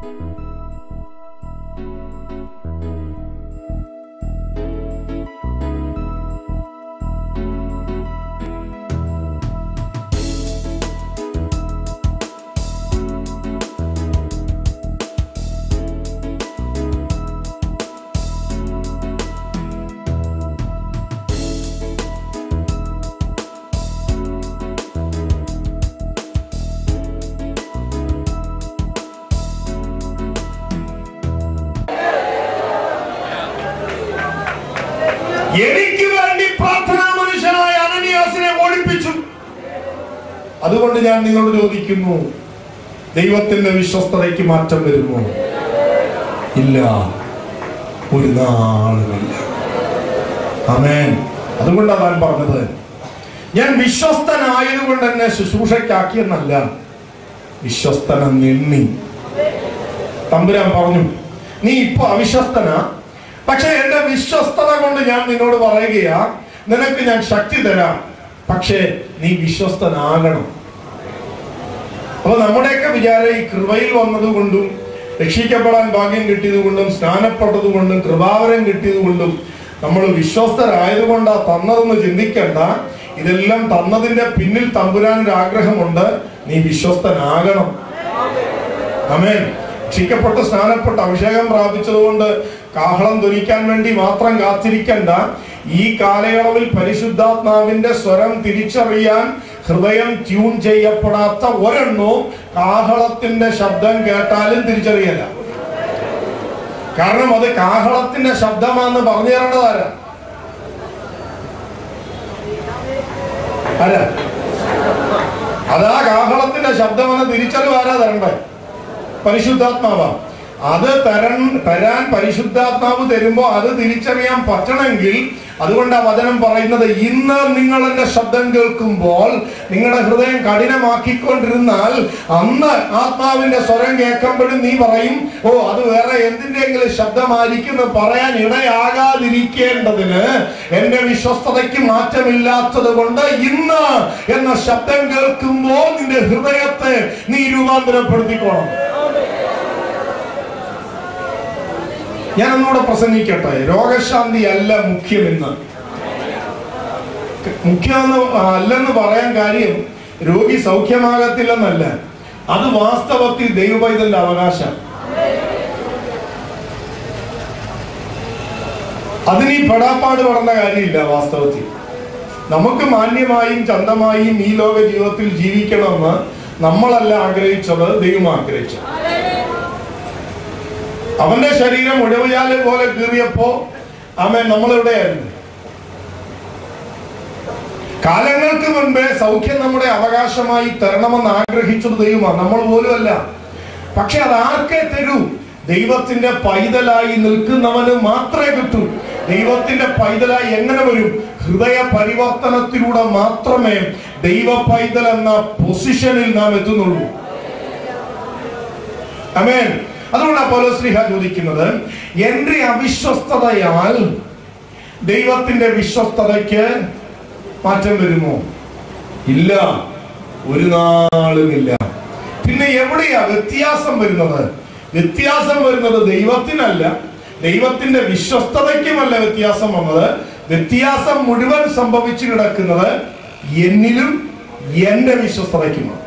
എനിക്ക് വേണ്ടി പ്രാർത്ഥനാ മനുഷ്യനായ അനനിയാസിനെ ഒഴിപ്പിച്ചു അതുകൊണ്ട് ഞാൻ നിങ്ങളോട് ചോദിക്കുന്നു ദൈവത്തിന്റെ വിശ്വസ്തതയ്ക്ക് മാറ്റം വരുമോ ഇല്ല ഒരു നാളുമില്ല അമേൻ അതുകൊണ്ടാണ് താൻ പറഞ്ഞത് ഞാൻ വിശ്വസ്തനായതുകൊണ്ട് എന്നെ ശുശ്രൂഷയ്ക്കാക്കിയെന്നല്ല വിശ്വസ്തന നിന്നി തമ്പുരാൻ പറഞ്ഞു നീ ഇപ്പൊ അവിശ്വസ്തനാ പക്ഷെ എന്റെ വിശ്വസ്തത കൊണ്ട് ഞാൻ നിന്നോട് പറയുകയാ നിനക്ക് ഞാൻ ശക്തി തരാം പക്ഷേ നീ വിശ്വസ്തനാകണം അപ്പൊ നമ്മുടെയൊക്കെ വിചാരം ഈ കൃപയിൽ വന്നതുകൊണ്ടും രക്ഷിക്കപ്പെടാൻ ഭാഗ്യം കിട്ടിയതുകൊണ്ടും സ്നാനപ്പെട്ടതുകൊണ്ടും കൃപാവരം കിട്ടിയതുകൊണ്ടും നമ്മൾ വിശ്വസ്തരായതുകൊണ്ടാ തന്നതെന്ന് ചിന്തിക്കണ്ട ഇതെല്ലാം തന്നതിന്റെ പിന്നിൽ തമ്പുരാൻ ഒരു ആഗ്രഹമുണ്ട് നീ വിശ്വസ്തനാകണം അമേൻ രക്ഷിക്കപ്പെട്ട് സ്നാനപ്പെട്ട് അഭിഷേകം പ്രാപിച്ചതുകൊണ്ട് കാഹളം ധ്വനിക്കാൻ വേണ്ടി മാത്രം കാത്തിരിക്കണ്ട ഈ കാലയളവിൽ പരിശുദ്ധാത്മാവിന്റെ സ്വരം തിരിച്ചറിയാൻ ഹൃദയം ട്യൂൺ ചെയ്യപ്പെടാത്ത ഒരെണ്ണവും കാഹളത്തിന്റെ ശബ്ദം കേട്ടാലും തിരിച്ചറിയല്ല കാരണം അത് കാഹളത്തിന്റെ ശബ്ദമാണെന്ന് പറഞ്ഞു തരേണ്ടതാരാ ആരാ അതാ കാഹളത്തിന്റെ ശബ്ദമെന്ന് തിരിച്ചറിവ് ആരാ തരണ്ടേ പരിശുദ്ധാത്മാവാ അത് തരൺ തരാൻ പരിശുദ്ധാത്മാവ് തരുമ്പോ അത് തിരിച്ചറിയാൻ പറ്റണമെങ്കിൽ അതുകൊണ്ട് ആ വചനം പറയുന്നത് ഇന്ന് നിങ്ങൾ എന്റെ ശബ്ദം കേൾക്കുമ്പോൾ നിങ്ങളുടെ ഹൃദയം കഠിനമാക്കിക്കൊണ്ടിരുന്നാൽ അന്ന് ആത്മാവിന്റെ സ്വരം കേൾക്കുമ്പോഴും നീ പറയും ഓ അത് വേറെ എന്തിന്റെങ്കിലും ശബ്ദമായിരിക്കും എന്ന് പറയാൻ ഇടയാകാതിരിക്കേണ്ടതിന് എന്റെ വിശ്വസ്തതയ്ക്ക് മാറ്റമില്ലാത്തത് കൊണ്ട് ഇന്ന് എന്ന ശബ്ദം കേൾക്കുമ്പോൾ നിന്റെ ഹൃദയത്തെ നീ രൂപാന്തരപ്പെടുത്തിക്കോണം ഞാൻ ഒന്നുകൂടെ പ്രസംഗിക്കട്ടെ രോഗശാന്തി അല്ല മുഖ്യമെന്ന് മുഖ്യമെന്ന് അല്ലെന്ന് പറയാൻ കാര്യം രോഗി സൗഖ്യമാകത്തില്ലെന്നല്ല അത് വാസ്തവത്തിൽ ദൈവപൈതലിന്റെ അവകാശം അതിന് ഈ പെടാപ്പാട് പറഞ്ഞ കാര്യമില്ല വാസ്തവത്തിൽ നമുക്ക് മാന്യമായും ചന്തമായും ഈ ലോക ജീവിതത്തിൽ ജീവിക്കണമെന്ന് നമ്മളല്ല ആഗ്രഹിച്ചത് ദൈവം ആഗ്രഹിച്ചു അവന്റെ ശരീരം ഉഴവുചാല് പോലെ കീറിയപ്പോ അവൻ നമ്മളെവിടെയായിരുന്നു കാലങ്ങൾക്ക് മുൻപേ സൗഖ്യം നമ്മുടെ അവകാശമായി തരണമെന്ന് ആഗ്രഹിച്ചത് ദൈവമാണ് നമ്മൾ പോലുമല്ല പക്ഷെ അത് ആർക്കേ തരൂ ദൈവത്തിന്റെ പൈതലായി നിൽക്കുന്നവന് മാത്രമേ കിട്ടൂ ദൈവത്തിന്റെ പൈതലായി എങ്ങനെ വരും ഹൃദയ പരിവർത്തനത്തിലൂടെ മാത്രമേ ദൈവ പൈതൽ എന്ന പൊസിഷനിൽ നാം എത്തുന്നുള്ളൂ അമേൻ അതുകൊണ്ടാണ് പൗലോസ്ലിഹ ചോദിക്കുന്നത് എന്റെ അവിശ്വസ്തതയാൽ ദൈവത്തിന്റെ വിശ്വസ്തതയ്ക്ക് മാറ്റം വരുമോ ഇല്ല ഒരു നാളുമില്ല പിന്നെ എവിടെയാ വ്യത്യാസം വരുന്നത് വ്യത്യാസം വരുന്നത് ദൈവത്തിനല്ല ദൈവത്തിന്റെ വിശ്വസ്തതയ്ക്കുമല്ല വ്യത്യാസം വന്നത് വ്യത്യാസം മുഴുവൻ സംഭവിച്ചു കിടക്കുന്നത് എന്നിലും എന്റെ വിശ്വസ്തതയ്ക്കുമാണ്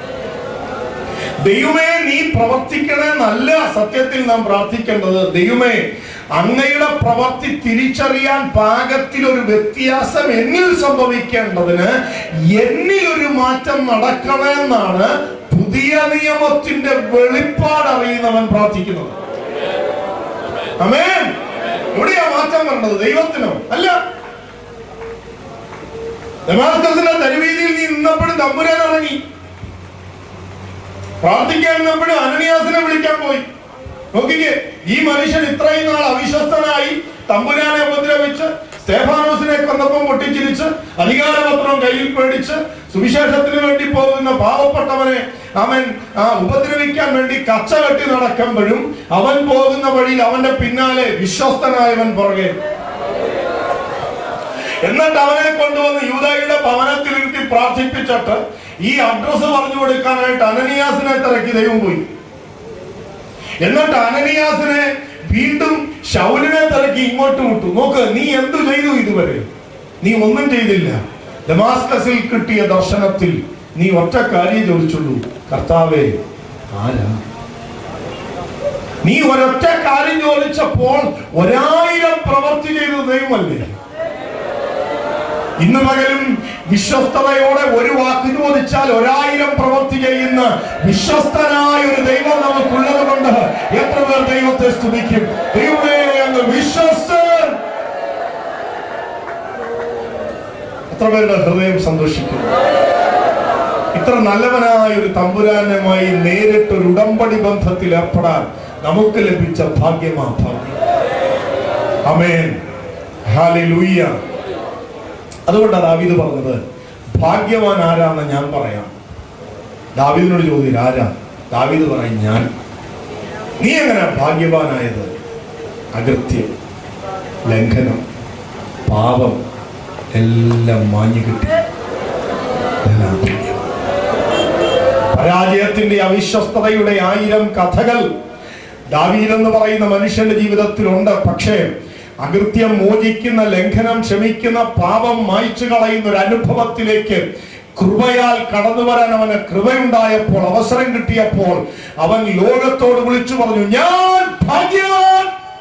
ദൈവമേ നീ പ്രവർത്തിക്കണമെന്നല്ല സത്യത്തിൽ നാം പ്രാർത്ഥിക്കേണ്ടത് ദൈവമേ അങ്ങയുടെ പ്രവർത്തി തിരിച്ചറിയാൻ പാകത്തിൽ ഒരു വ്യത്യാസം എന്നിൽ സംഭവിക്കേണ്ടതിന് എന്നിൽ ഒരു മാറ്റം നടക്കണമെന്നാണ് പുതിയ നിയമത്തിന്റെ വെളിപ്പാട് അറിയുന്നവൻ പ്രാർത്ഥിക്കുന്നത് അമേൻ എവിടെയാ മാറ്റം വരേണ്ടത് ദൈവത്തിനോ അല്ല ദമാസ്കസിന്റെ തരുവീതിയിൽ നീ നിന്നപ്പോഴും തമ്പുരാൻ ഇറങ്ങി പ്രാർത്ഥിക്കാൻ നിന്നപ്പോഴും അനനിയാസിനെ വിളിക്കാൻ പോയി നോക്കിക്കേ ഈ മനുഷ്യൻ ഇത്രയും നാൾ അവിശ്വസ്തനായി തമ്പുരാനെ ഉപദ്രവിച്ച് സ്തേഫാനോസിനെ കൊന്നപ്പം പൊട്ടിച്ചിരിച്ച് അധികാരപത്രം കയ്യിൽ പേടിച്ച് സുവിശേഷത്തിന് വേണ്ടി പോകുന്ന പാവപ്പെട്ടവനെ അവൻ ആ ഉപദ്രവിക്കാൻ വേണ്ടി കച്ച കെട്ടി നടക്കുമ്പോഴും അവൻ പോകുന്ന വഴിയിൽ അവന്റെ പിന്നാലെ വിശ്വസ്തനായവൻ പുറകെ എന്നിട്ട് അവനെ കൊണ്ടുവന്ന് യൂതായിയുടെ ഭവനത്തിലിരുത്തി പ്രാർത്ഥിപ്പിച്ചിട്ട് ഈ അഡ്രസ് പറഞ്ഞു കൊടുക്കാനായിട്ട് അനനിയാസിനെ തിരക്കി ദൈവം പോയി എന്നിട്ട് അനനിയാസിനെ വീണ്ടും ശൗലിനെ തിരക്കി ഇങ്ങോട്ട് വിട്ടു നോക്ക് നീ എന്തു ചെയ്തു ഇതുവരെ നീ ഒന്നും ചെയ്തില്ല ഡമാസ്കസിൽ കിട്ടിയ ദർശനത്തിൽ നീ ഒറ്റ കാര്യം ചോദിച്ചുള്ളൂ കർത്താവേ ആരാ നീ ഒരൊറ്റ കാര്യം ചോദിച്ചപ്പോൾ ഒരായിരം പ്രവർത്തി ചെയ്ത ദൈവമല്ലേ ഇന്ന് പകലും വിശ്വസ്തതയോടെ ഒരു വാക്ക് ചോദിച്ചാൽ ഒരായിരം പ്രവർത്തി ചെയ്യുന്ന വിശ്വസ്തനായ ഒരു ദൈവം നമുക്കുള്ളത് കൊണ്ട് എത്ര പേർ ദൈവത്തെ സ്തുതിക്കും ദൈവമേ അങ്ങ് വിശ്വസ്തൻ എത്ര പേരുടെ ഹൃദയം സന്തോഷിക്കും ഇത്ര നല്ലവനായ ഒരു തമ്പുരാനുമായി നേരിട്ട് ഒരു ഉടമ്പടി ബന്ധത്തിൽ ഏർപ്പെടാൻ നമുക്ക് ലഭിച്ച ഭാഗ്യമാ ഭാഗ്യം അമേൻ ഹാലൂയ്യ അതുകൊണ്ടാണ് ദാവീദ് പറഞ്ഞത് ഭാഗ്യവാൻ ആരാന്ന് ഞാൻ പറയാം ദാവീദിനോട് ചോദ്യം ആരാ ദാവീദ് പറയും ഞാൻ നീ എങ്ങനെ ഭാഗ്യവാനായത് അകൃത്യം ലംഘനം പാപം എല്ലാം മാഞ്ഞു കിട്ടി എല്ലാം പുണ്യം. പരാജയത്തിന്റെ അവിശ്വസ്തതയുടെ ആയിരം കഥകൾ ദാവീദ് എന്ന് പറയുന്ന മനുഷ്യന്റെ ജീവിതത്തിലുണ്ട് പക്ഷേ അകൃത്യം മോചിക്കുന്ന ലംഘനം ക്ഷമിക്കുന്ന പാപം മായ്ച്ചു കളയുന്ന ഒരു അനുഭവത്തിലേക്ക് കൃപയാൽ കടന്നു വരാൻ അവന് കൃപയുണ്ടായപ്പോൾ അവസരം കിട്ടിയപ്പോൾ അവൻ ലോകത്തോട് വിളിച്ചു പറഞ്ഞു ഞാൻ ഭാഗ്യവാൻ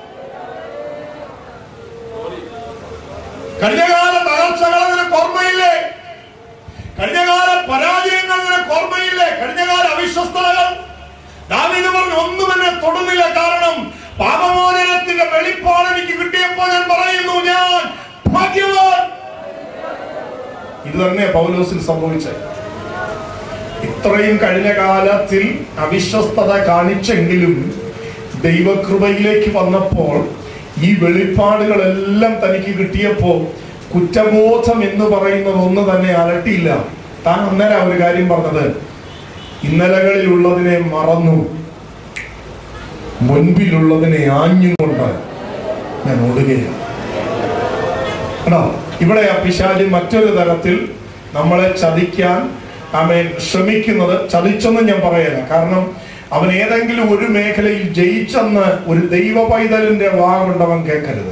കഴിഞ്ഞകാല തകർച്ചകൾ നിനക്ക് ഓർമ്മയില്ലേ കഴിഞ്ഞകാല പരാജയങ്ങൾ നിനക്ക് ഓർമ്മയില്ലേ കഴിഞ്ഞകാല അവിശ്വസ്തതകൾ ദാവീദ് പറഞ്ഞു ഒന്നും എന്നെ തൊടുന്നില്ല കാരണം പാപമോചനത്തിന്റെ വെളിപ്പാട് എനിക്ക് കിട്ടിയപ്പോൾ ഞാൻ പറയുന്നു ഞാൻ ഭാഗ്യവാൻ ഇത് തന്നെ പൗലോസിൽ സംഭവിച്ചത് ഇത്രയും കഴിഞ്ഞ കാലത്തിൽ അവിശ്വസ്തത കാണിച്ചെങ്കിലും ദൈവകൃപയിലേക്ക് വന്നപ്പോൾ ഈ വെളിപ്പാടുകളെല്ലാം തനിക്ക് കിട്ടിയപ്പോൾ കുറ്റബോധം എന്ന് പറയുന്നത് ഒന്ന് തന്നെ അലട്ടിയില്ല താൻ അന്നേരം ഒരു കാര്യം പറഞ്ഞത് ഇന്നലകളിലുള്ളതിനെ മറന്നു മുൻപിലുള്ളതിനെ ആഞ്ഞുകൊണ്ട് ഞാൻ ഓടുകയാണ് കേട്ടോ ഇവിടെ ആ പിശാചി മറ്റൊരു തരത്തിൽ നമ്മളെ ചതിക്കാൻ ആമേൻ ശ്രമിക്കുന്നത് ചതിച്ചെന്ന് ഞാൻ പറയല കാരണം അവൻ ഏതെങ്കിലും ഒരു മേഖലയിൽ ജയിച്ചെന്ന് ഒരു ദൈവ പൈതലിന്റെ വാ കൊണ്ടവൻ കേൾക്കരുത്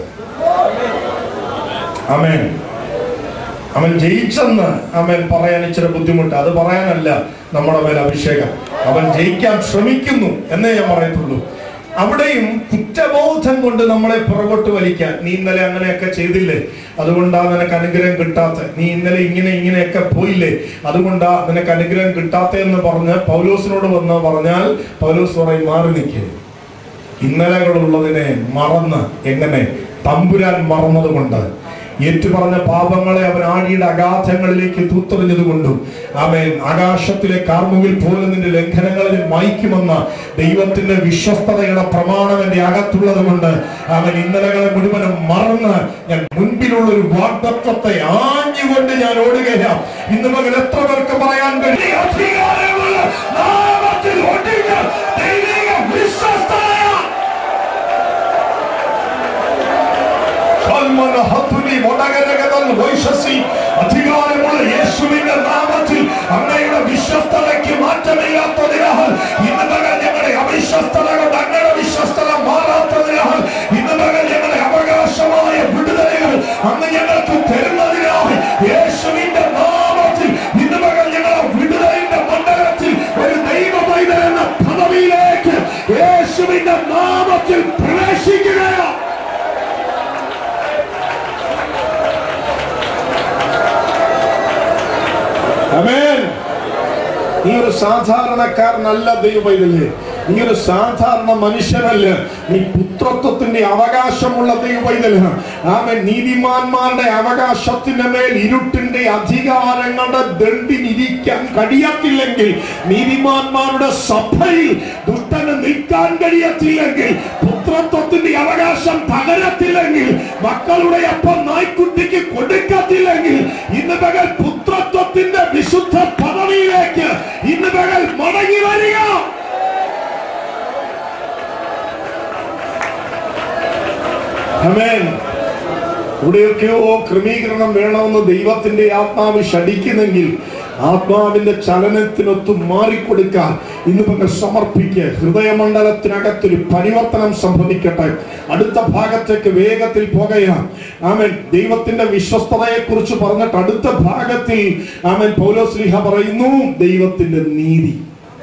ആമേൻ അവൻ ജയിച്ചെന്ന് അവൻ പറയാൻ ഇച്ചിരി ബുദ്ധിമുട്ട് അത് പറയാനല്ല നമ്മുടെ മേൽ അഭിഷേകം അവൻ ജയിക്കാൻ ശ്രമിക്കുന്നു എന്നേ ഞാൻ പറയത്തുള്ളൂ അവിടെയും കുറ്റബോധം കൊണ്ട് നമ്മളെ പുറകോട്ട് വലിക്കാൻ നീ ഇന്നലെ അങ്ങനെയൊക്കെ ചെയ്തില്ലേ അതുകൊണ്ടാ നിനക്ക് അനുഗ്രഹം കിട്ടാത്ത നീ ഇന്നലെ ഇങ്ങനെ ഇങ്ങനെയൊക്കെ പോയില്ലേ അതുകൊണ്ടാ നിനക്ക് അനുഗ്രഹം കിട്ടാത്ത എന്ന് പറഞ്ഞ് പൗലോസിനോട് വന്ന് പറഞ്ഞാൽ പൗലോസ് പറയും മാറി നിൽക്കുക ഇന്നലകളുള്ളതിനെ മറന്ന് എങ്ങനെ തമ്പുരാൻ മറന്നതുകൊണ്ട് ഏറ്റുപറഞ്ഞ പാപങ്ങളെ അവൻ ആഴിയുടെ അഗാധങ്ങളിലേക്ക് തൂത്തെറിഞ്ഞത് കൊണ്ടും അവൻ ആകാശത്തിലെ കാർമുകിൽ പോലെ നിന്റെ ലംഘനങ്ങളിൽ മായ്ക്കുമെന്ന ദൈവത്തിന്റെ വിശ്വസ്തതയുടെ പ്രമാണം എന്റെ അകത്തുള്ളത് കൊണ്ട് അവൻ ഇന്നലകളെ മുഴുവനും മറന്ന് ഞാൻ മുൻപിലുള്ള ഒരു വാഗ്ദത്വത്തെ ആഞ്ഞുകൊണ്ട് ഞാൻ ഓടുകയാണ് ഇന്ന് മകൻ എത്ര പേർക്ക് പറയാൻ കഴിയും അധികാരമുള്ള നാമത്തിൽ ഒടുങ്ങ ദൈവിക വിശ്വസ്തതയാണ് കൽമന ഹത്തുനി മുടകരകതൽ വൈശസി അധികാരമുള്ള യേശുവിന്റെ നാമത്തിൽ അങ്ങയുടെ വിശ്വസ്തതയ്ക്ക് മാറ്റമില്ലാത്തതിനാൽ ഇന്ന് മകൻ ഞങ്ങളുടെ അവിശ്വസ്തത കൊണ്ട് അങ്ങയുടെ വിശ്വസ്തത മാറാത്തതിനാൽ ഇന്ന് മകൻ ഞങ്ങളുടെ അവകാശമായ വിടുതലുകൾ അങ്ങ് ഞങ്ങൾക്ക് തരുന്നതിനാൽ യേശുവിന്റെ നാമത്തിൽ ഇന്ന് മകൻ ഞങ്ങളുടെ വിടുതലിന്റെ മണ്ഡലത്തിൽ ഒരു ദൈവ പൈതൽ എന്ന പദവിയിലേക്ക് യേശുവിന്റെ നാമത്തിൽ പ്രവേശിക്കുകയാണ് ആമേൻ. നീ ഒരു സാധാരണക്കാരനല്ല ദൈവപൈതല് നീ ഒരു സാധാരണ മനുഷ്യനല്ല നീ പുത്രത്വത്തിന്റെ അവകാശമുള്ള ദൈവപൈതല് ആമൻ നീതിമാന്മാരുടെ അവകാശത്തിന്റെ മേൽ ഇരുട്ടിന്റെ അധികാരങ്ങളുടെ ദണ്ഡിനിരിക്കാൻ കഴിയത്തില്ലെങ്കിൽ നീതിമാന്മാരുടെ സഭയിൽ ദുഷ്ടന് നിൽക്കാൻ കഴിയത്തില്ലെങ്കിൽ പുത്രത്വത്തിന്റെ അവകാശം പകരത്തില്ലെങ്കിൽ മക്കളുടെ അപ്പം നായ്ക്കുട്ടിക്ക് കൊടുക്കത്തില്ലെങ്കിൽ ഇന്ന് പകൽ പുത്രത്വത്തിന്റെ വിശുദ്ധ പദവിയിലേക്ക് ഇന്ന് പകൽ മടങ്ങി വരിക ആമേൻ ഇവിടെയൊക്കെയോ ക്രമീകരണം വേണമെന്ന് ദൈവത്തിന്റെ ആത്മാവ് ശടിക്കുന്നെങ്കിൽ ആത്മാവിന്റെ ചലനത്തിനൊത്ത് മാറിക്കൊടുക്കാൻ ഇന്ന് പകൽ സമർപ്പിക്കുക ഹൃദയമണ്ഡലത്തിനകത്തൊരു പരിവർത്തനം സംഭവിക്കട്ടെ അടുത്ത ഭാഗത്തേക്ക് വേഗത്തിൽ പോകുകയാണ് ആമൻ ദൈവത്തിന്റെ വിശ്വസ്തതയെ കുറിച്ച് പറഞ്ഞിട്ട് അടുത്ത ഭാഗത്തിൽ ആമൻ പൗലോസ്ലിഹ പറയുന്നു ദൈവത്തിന്റെ നീതി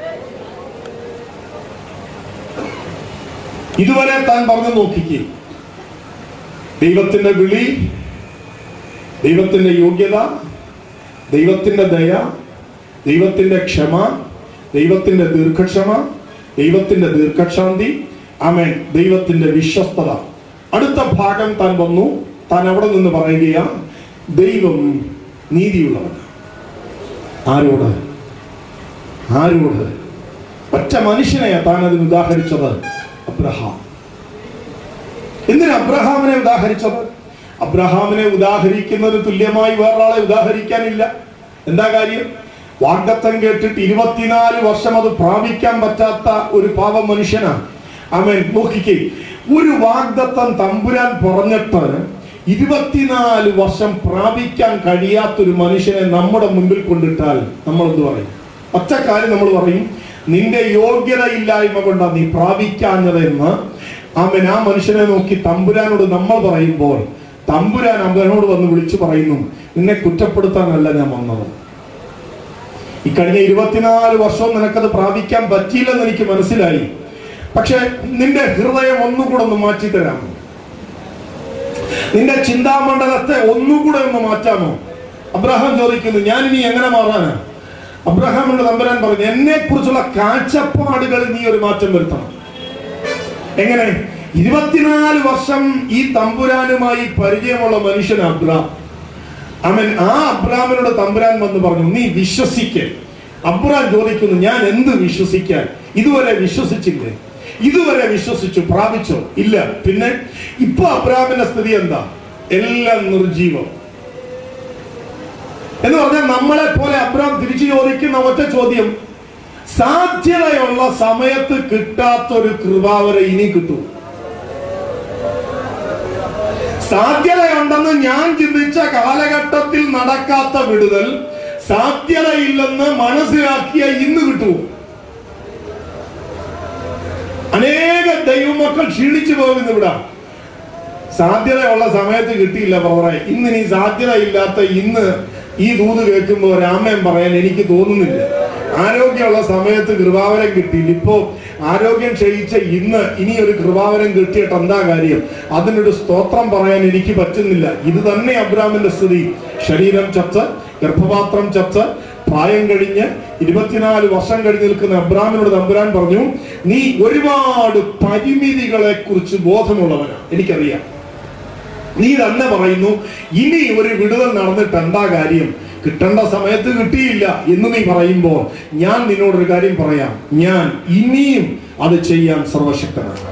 ഇതുവരെ താൻ പറഞ്ഞു നോക്കിക്കേ ദൈവത്തിന്റെ വിളി ദൈവത്തിന്റെ യോഗ്യത ദൈവത്തിന്റെ ദയ ദൈവത്തിന്റെ ക്ഷമ ദൈവത്തിന്റെ ദീർഘക്ഷമ ദൈവത്തിന്റെ ദീർഘക്ഷാന്തി ആമേൻ ദൈവത്തിന്റെ വിശ്വസ്തത അടുത്ത ഭാഗം താൻ വന്നു താൻ അവിടെ നിന്ന് പറയുകയാ ദൈവം നീതിയുള്ളവൻ ആരോട് ആരോട് ഒറ്റ മനുഷ്യനെയാ താൻ അതിന് ഉദാഹരിച്ചത് അബ്രഹാം എന്തിനാ അബ്രഹാമിനെ ഉദാഹരിച്ചത് അബ്രഹാമിനെ ഉദാഹരിക്കുന്നത് തുല്യമായി വേറൊരാളെ ഉദാഹരിക്കാനില്ല എന്താ കാര്യം വാഗ്ദത്തം കേട്ടിട്ട് ഇരുപത്തിനാല് വർഷം അത് പ്രാപിക്കാൻ പറ്റാത്ത ഒരു പാവ മനുഷ്യനാണ് അവൻ നോക്കിക്കേ ഒരു വാഗ്ദത്തം തമ്പുരാൻ പറഞ്ഞിട്ട് ഇരുപത്തിനാല് വർഷം പ്രാപിക്കാൻ കഴിയാത്തൊരു മനുഷ്യനെ നമ്മുടെ മുമ്പിൽ കൊണ്ടിട്ടാൽ നമ്മൾ എന്ത് പറയും ഒറ്റ കാര്യം നമ്മൾ പറയും നിന്റെ യോഗ്യതയില്ലായ്മ കൊണ്ടാണ് നീ പ്രാപിക്കാഞ്ഞതെന്ന് അവൻ ആ മനുഷ്യനെ നോക്കി തമ്പുരാനോട് നമ്മൾ പറയുമ്പോൾ തമ്പുരാൻ അവനോട് വന്ന് വിളിച്ചു പറയുന്നു നിന്നെ കുറ്റപ്പെടുത്താനല്ല ഞാൻ വന്നത് ഈ കഴിഞ്ഞ ഇരുപത്തിനാല് വർഷവും നിനക്കത് പ്രാപിക്കാൻ പറ്റിയില്ലെന്ന് എനിക്ക് മനസ്സിലായി പക്ഷെ നിന്റെ ഹൃദയം ഒന്നുകൂടെ ഒന്ന് മാറ്റി തരാമോ നിന്റെ ചിന്താമണ്ഡലത്തെ ഒന്നുകൂടെ ഒന്ന് മാറ്റാമോ അബ്രഹാം ചോദിക്കുന്നു ഞാൻ ഇനി എങ്ങനെ മാറാനാ അബ്രഹാമിന്റെ തമ്പുരാൻ പറഞ്ഞു എന്നെ കുറിച്ചുള്ള കാഴ്ചപ്പാടുകളിൽ നീ ഒരു മാറ്റം വരുത്തണം എങ്ങനെ ഇരുപത്തിനാല് വർഷം ഈ തമ്പുരാനുമായി പരിചയമുള്ള മനുഷ്യൻ അബ്രാം അവൻ ആ അബ്രാമിനോട് തമ്പുരാൻ വന്ന് പറഞ്ഞു നീ വിശ്വസിക്ക് അബ്രാം ചോദിക്കുന്നു ഞാൻ എന്ത് വിശ്വസിക്കാൻ ഇതുവരെ വിശ്വസിച്ചില്ലേ ഇതുവരെ വിശ്വസിച്ചു പ്രാപിച്ചോ ഇല്ല പിന്നെ ഇപ്പൊ അബ്രാമിന്റെ സ്ഥിതി എന്താ എല്ലാം നിർജീവം എന്ന് പറഞ്ഞാൽ നമ്മളെ പോലെ അബ്രാം തിരിച്ചു ചോദിക്കുന്ന ഒറ്റ ചോദ്യം സാധ്യതയുള്ള സമയത്ത് കിട്ടാത്തൊരു കൃപാവര ഇനി കിട്ടും സാധ്യതയുണ്ടെന്ന് ഞാൻ ചിന്തിച്ച കാലഘട്ടത്തിൽ നടക്കാത്ത വിടുതൽ സാധ്യതയില്ലെന്ന് മനസ്സിലാക്കിയ ഇന്ന് കിട്ടുമോ അനേക ദൈവമക്കൾ ക്ഷീണിച്ചു പോകുന്നു ഇവിടെ സാധ്യതയുള്ള സമയത്ത് കിട്ടിയില്ല പ്രവറെ ഇന്ന് ഇനി സാധ്യതയില്ലാത്ത ഇന്ന് ഈ ദൂത് കേൾക്കുമ്പോൾ രാമൻ പറയാൻ എനിക്ക് തോന്നുന്നില്ല ആരോഗ്യമുള്ള സമയത്ത് കൃപാവരം കിട്ടിയില്ല ഇപ്പോ ആരോഗ്യം ക്ഷയിച്ച ഇന്ന് ഇനി ഒരു കൃപാവരം കിട്ടിയിട്ട് എന്താ കാര്യം അതിനൊരു സ്തോത്രം പറയാൻ എനിക്ക് പറ്റുന്നില്ല ഇത് തന്നെ അബ്രാമിന്റെ സ്ഥിതി ശരീരം ചത്ത് ഗർഭപാത്രം ചത്ത് പ്രായം കഴിഞ്ഞ് ഇരുപത്തിനാല് വർഷം കഴിഞ്ഞ് നിൽക്കുന്ന അബ്രാമിനോട് തമ്പുരാൻ പറഞ്ഞു നീ ഒരുപാട് പരിമിതികളെ കുറിച്ച് ബോധമുള്ളവനാണ് എനിക്കറിയാം നീ തന്നെ പറയുന്നു ഇനി ഒരു വിടുതൽ നടന്നിട്ട് എന്താ കാര്യം കിട്ടേണ്ട സമയത്ത് കിട്ടിയില്ല എന്ന് നീ പറയുമ്പോൾ ഞാൻ നിന്നോടൊരു കാര്യം പറയാം ഞാൻ ഇനിയും അത് ചെയ്യാൻ സർവശക്തനാണ്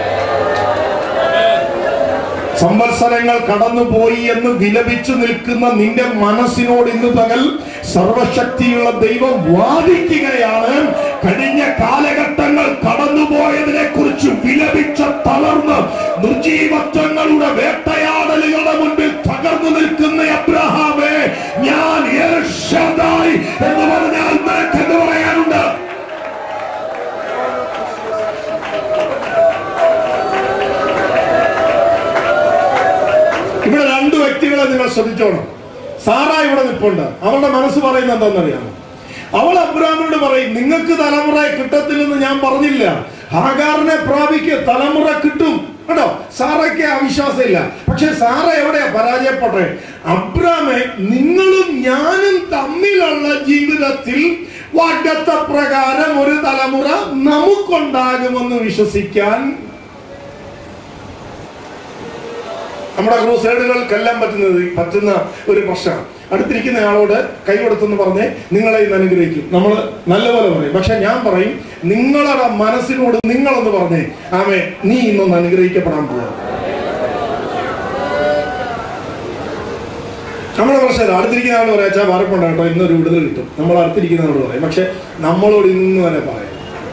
സംവത്സരങ്ങൾ കടന്നുപോയി എന്ന് വിലപിച്ചു നിൽക്കുന്ന നിന്റെ മനസ്സിനോട് ഇന്ന് പകൽ സർവശക്തിയുള്ള ദൈവം വാദിക്കുകയാണ് കഴിഞ്ഞ കാലഘട്ടങ്ങൾ കടന്നുപോയതിനെ കുറിച്ച് വിലപിച്ച തളർന്ന് നിർജീവത്വങ്ങളുടെ വേട്ടയാടലുകളുടെ മുൻപിൽ തകർന്നു നിൽക്കുന്ന അബ്രഹാമേ ഞാൻ എൽ ഷദായ് എന്ന് പറഞ്ഞാൽ നിനക്ക് എന്ന് പറയാനുണ്ട് ഇവിടെ രണ്ട് വ്യക്തികളെ നിങ്ങൾ ശ്രദ്ധിച്ചോണം സാറ ഇവിടെ നിൽപ്പുണ്ട് അവളുടെ മനസ്സ് പറയുന്നത് എന്താണെന്നറിയാമോ അവൾ അബ്രാമിനോട് പറയും നിങ്ങൾക്ക് തലമുറ കിട്ടത്തില്ലെന്ന് ഞാൻ പറഞ്ഞില്ല ഹാഗാറിനെ പ്രാപിക്ക് തലമുറ കിട്ടും കേട്ടോ സാറയ്ക്ക് അവിശ്വാസമില്ല പക്ഷെ സാറ എവിടെയാ പരാജയപ്പെട്ടെ അബ്രാമെ നിങ്ങളും ഞാനും തമ്മിലുള്ള ജീവിതത്തിൽ വാഗ്ദത്ത പ്രകാരം ഒരു തലമുറ നമുക്കുണ്ടാകുമെന്ന് വിശ്വസിക്കാൻ നമ്മുടെ ക്രൂസൈഡുകൾക്കെല്ലാം പറ്റുന്നത് പറ്റുന്ന ഒരു പ്രശ്നമാണ് അടുത്തിരിക്കുന്ന ആളോട് കൈ കൊടുത്തെന്ന് പറഞ്ഞ് നിങ്ങളെ ഇന്ന് അനുഗ്രഹിക്കും നമ്മൾ നല്ലപോലെ പറയും പക്ഷെ ഞാൻ പറയും നിങ്ങളുടെ മനസ്സിനോട് നിങ്ങളെന്ന് പറഞ്ഞേ ആമേ നീ ഇന്നൊന്ന് അനുഗ്രഹിക്കപ്പെടാൻ പോവാ നമ്മുടെ പ്രശ്നം അടുത്തിരിക്കുന്ന ആൾ പറയാ ചാ പറപ്പുണ്ട് കേട്ടോ ഇന്നൊരു വിടുതൽ കിട്ടും നമ്മൾ അടുത്തിരിക്കുന്നവരോട് പറയും പക്ഷെ നമ്മളോട് ഇന്ന് തന്നെ പറയാം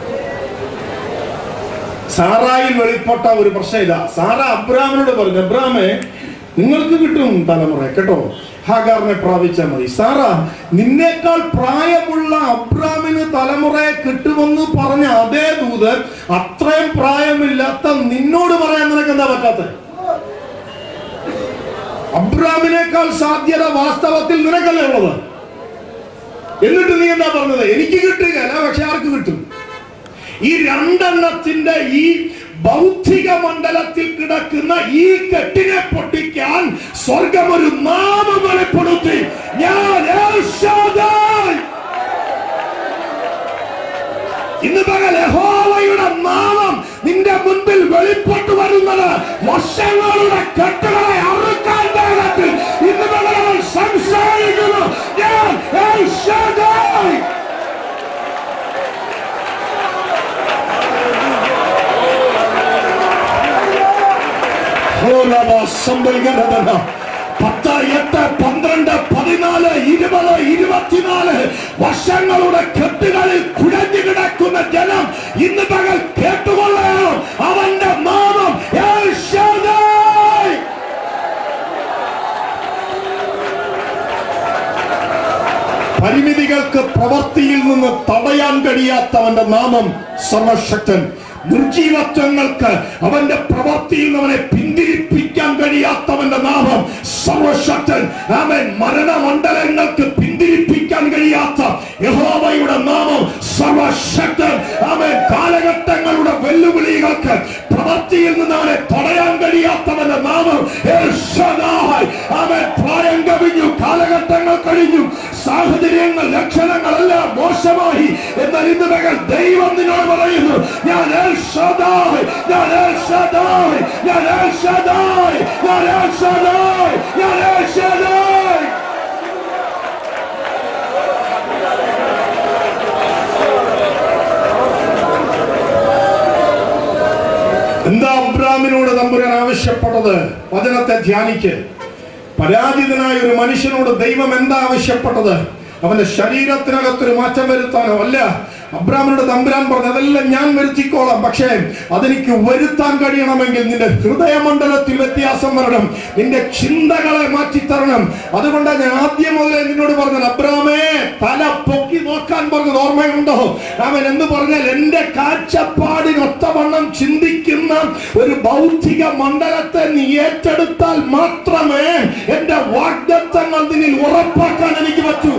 സാറായിൽ വെളിപ്പെട്ട ഒരു പ്രശ്നം ഇതാ സാറ അബ്രാമിനോട് പറഞ്ഞു അബ്രാമെ നിങ്ങൾക്ക് കിട്ടും തലമുറ കേട്ടോ ഹാഗാറിനെ പ്രാപിച്ചാൽ മതി സാറ നിന്നേക്കാൾ പ്രായമുള്ള അബ്രാമിന് തലമുറയെ കിട്ടുമെന്ന് പറഞ്ഞ അതേ ദൂത് അത്രയും പ്രായമില്ലാത്ത നിന്നോട് പറയാൻ നിനക്ക് എന്താ പറ്റാത്ത അബ്രാമിനേക്കാൾ സാധ്യത വാസ്തവത്തിൽ നിനക്കല്ലേ ഉള്ളത് എന്നിട്ട് നീ എന്താ പറഞ്ഞത് എനിക്ക് കിട്ടുകയല്ല പക്ഷെ ആർക്ക് കിട്ടും ഈ രണ്ടെണ്ണത്തിന്റെ ഈ ഭൗതിക മണ്ഡലത്തിൽ കിടക്കുന്ന ഈ കെട്ടിനെ പൊട്ടിക്കാൻ സ്വർഗം ഒരു നാമം വെളിപ്പെടുത്തി ഞാൻ എൽ ഷാദായ്. ഇന്ന് പകൽ യഹോവയുടെ നാമം നിന്റെ മുൻപിൽ വെളിപ്പെട്ടു വരുന്നത് വർഷങ്ങളുടെ കെട്ടുകളെ അറുക്കാൻ വേഗത്തിൽ ഇന്ന് പകൽ അവൻ സംസാരിക്കുന്നു ഞാൻ എൽ ഷാദായ്. ഹോലവ സംഭവിക്കുന്നതെന്ന് പത്ത് എട്ട് പന്ത്രണ്ട് പതിനാല് ഇരുപത് ഇരുപത്തിനാല് വർഷങ്ങളുടെ കെട്ടുകളിൽ കുഴഞ്ഞു കിടക്കുന്ന ജനം ഇന്ന് പകൽ കേട്ടുകൊള്ളണം അവന്റെ നാമം എൽ ഷാദായ്. പരിമിതികൾക്ക് പ്രവൃത്തിയിൽ നിന്ന് തടയാൻ കഴിയാത്തവന്റെ നാമം സർവശക്തൻ നിർജീവത്വങ്ങൾക്ക് അവന്റെ പ്രവൃത്തിയിൽ നിന്ന് അവനെ പിന്തിരിപ്പിക്കാൻ കഴിയാത്തവന്റെ നാമം സർവശക്തൻ അവൻ മരണമണ്ഡലങ്ങൾക്ക് പിന്തിരിപ്പിക്കാൻ കഴിയാത്ത യഹോവയുടെ നാമം സർവശക്തൻ അവൻ കാലഘട്ടങ്ങളുടെ വെല്ലുവിളികൾക്ക് പ്രവൃത്തിയിൽ നിന്ന് അവനെ തടയാൻ കഴിയാത്തവന്റെ നാമം എൽ ഷദായ്. അവൻ പ്രായം കവിഞ്ഞു കാലഘട്ടങ്ങൾ കഴിഞ്ഞു സാഹചര്യങ്ങൾ ലക്ഷണങ്ങളെല്ലാം മോശമായി എന്നാൽ ഇന്ന് മകൾ ദൈവം നിന്നോട് പറയുന്നു ഞാൻ എൽ ഷദായ്, ഞാൻ എൽ ഷദായ്, ഞാൻ എൽ ഷദായ്, ഞാൻ എൽ ഷദായ്, ഞാൻ എൽ ഷദായ്. എന്താ അബ്രാമിനോട് തമ്പുരാൻ ആവശ്യപ്പെട്ടത് വചനത്തെ ധ്യാനിക്ക് പരാജിതനായ ഒരു മനുഷ്യനോട് ദൈവം എന്താ ആവശ്യപ്പെട്ടത് അവന്റെ ശരീരത്തിനകത്തൊരു മാറ്റം വരുത്താനോ അല്ല അബ്രാമിനോട് തമ്പുരാൻ പറഞ്ഞു അതെല്ലാം ഞാൻ വരുത്തിക്കോളാം പക്ഷേ അതെനിക്ക് വരുത്താൻ കഴിയണമെങ്കിൽ നിന്റെ ഹൃദയമണ്ഡലത്തിൽ വ്യത്യാസം വരണം നിന്റെ ചിന്തകളെ മാറ്റിത്തരണം അതുകൊണ്ടാണ് ഞാൻ ആദ്യം മുതലേ നിന്നോട് പറഞ്ഞത് അബ്രാമേ തല പൊക്കി നോക്കാൻ പറഞ്ഞത് ഓർമ്മയുണ്ടോ അവൻ എന്ന് പറഞ്ഞാൽ എന്റെ കാഴ്ചപ്പാടിനൊത്തവണ്ണം ചിന്തിക്കുന്ന ഒരു ഭൗതിക മണ്ഡലത്തെ നീ ഏറ്റെടുത്താൽ മാത്രമേ എന്റെ വാഗ്ദത്തങ്ങൾ നിന്നിൽ ഉറപ്പാക്കാൻ എനിക്ക് പറ്റൂ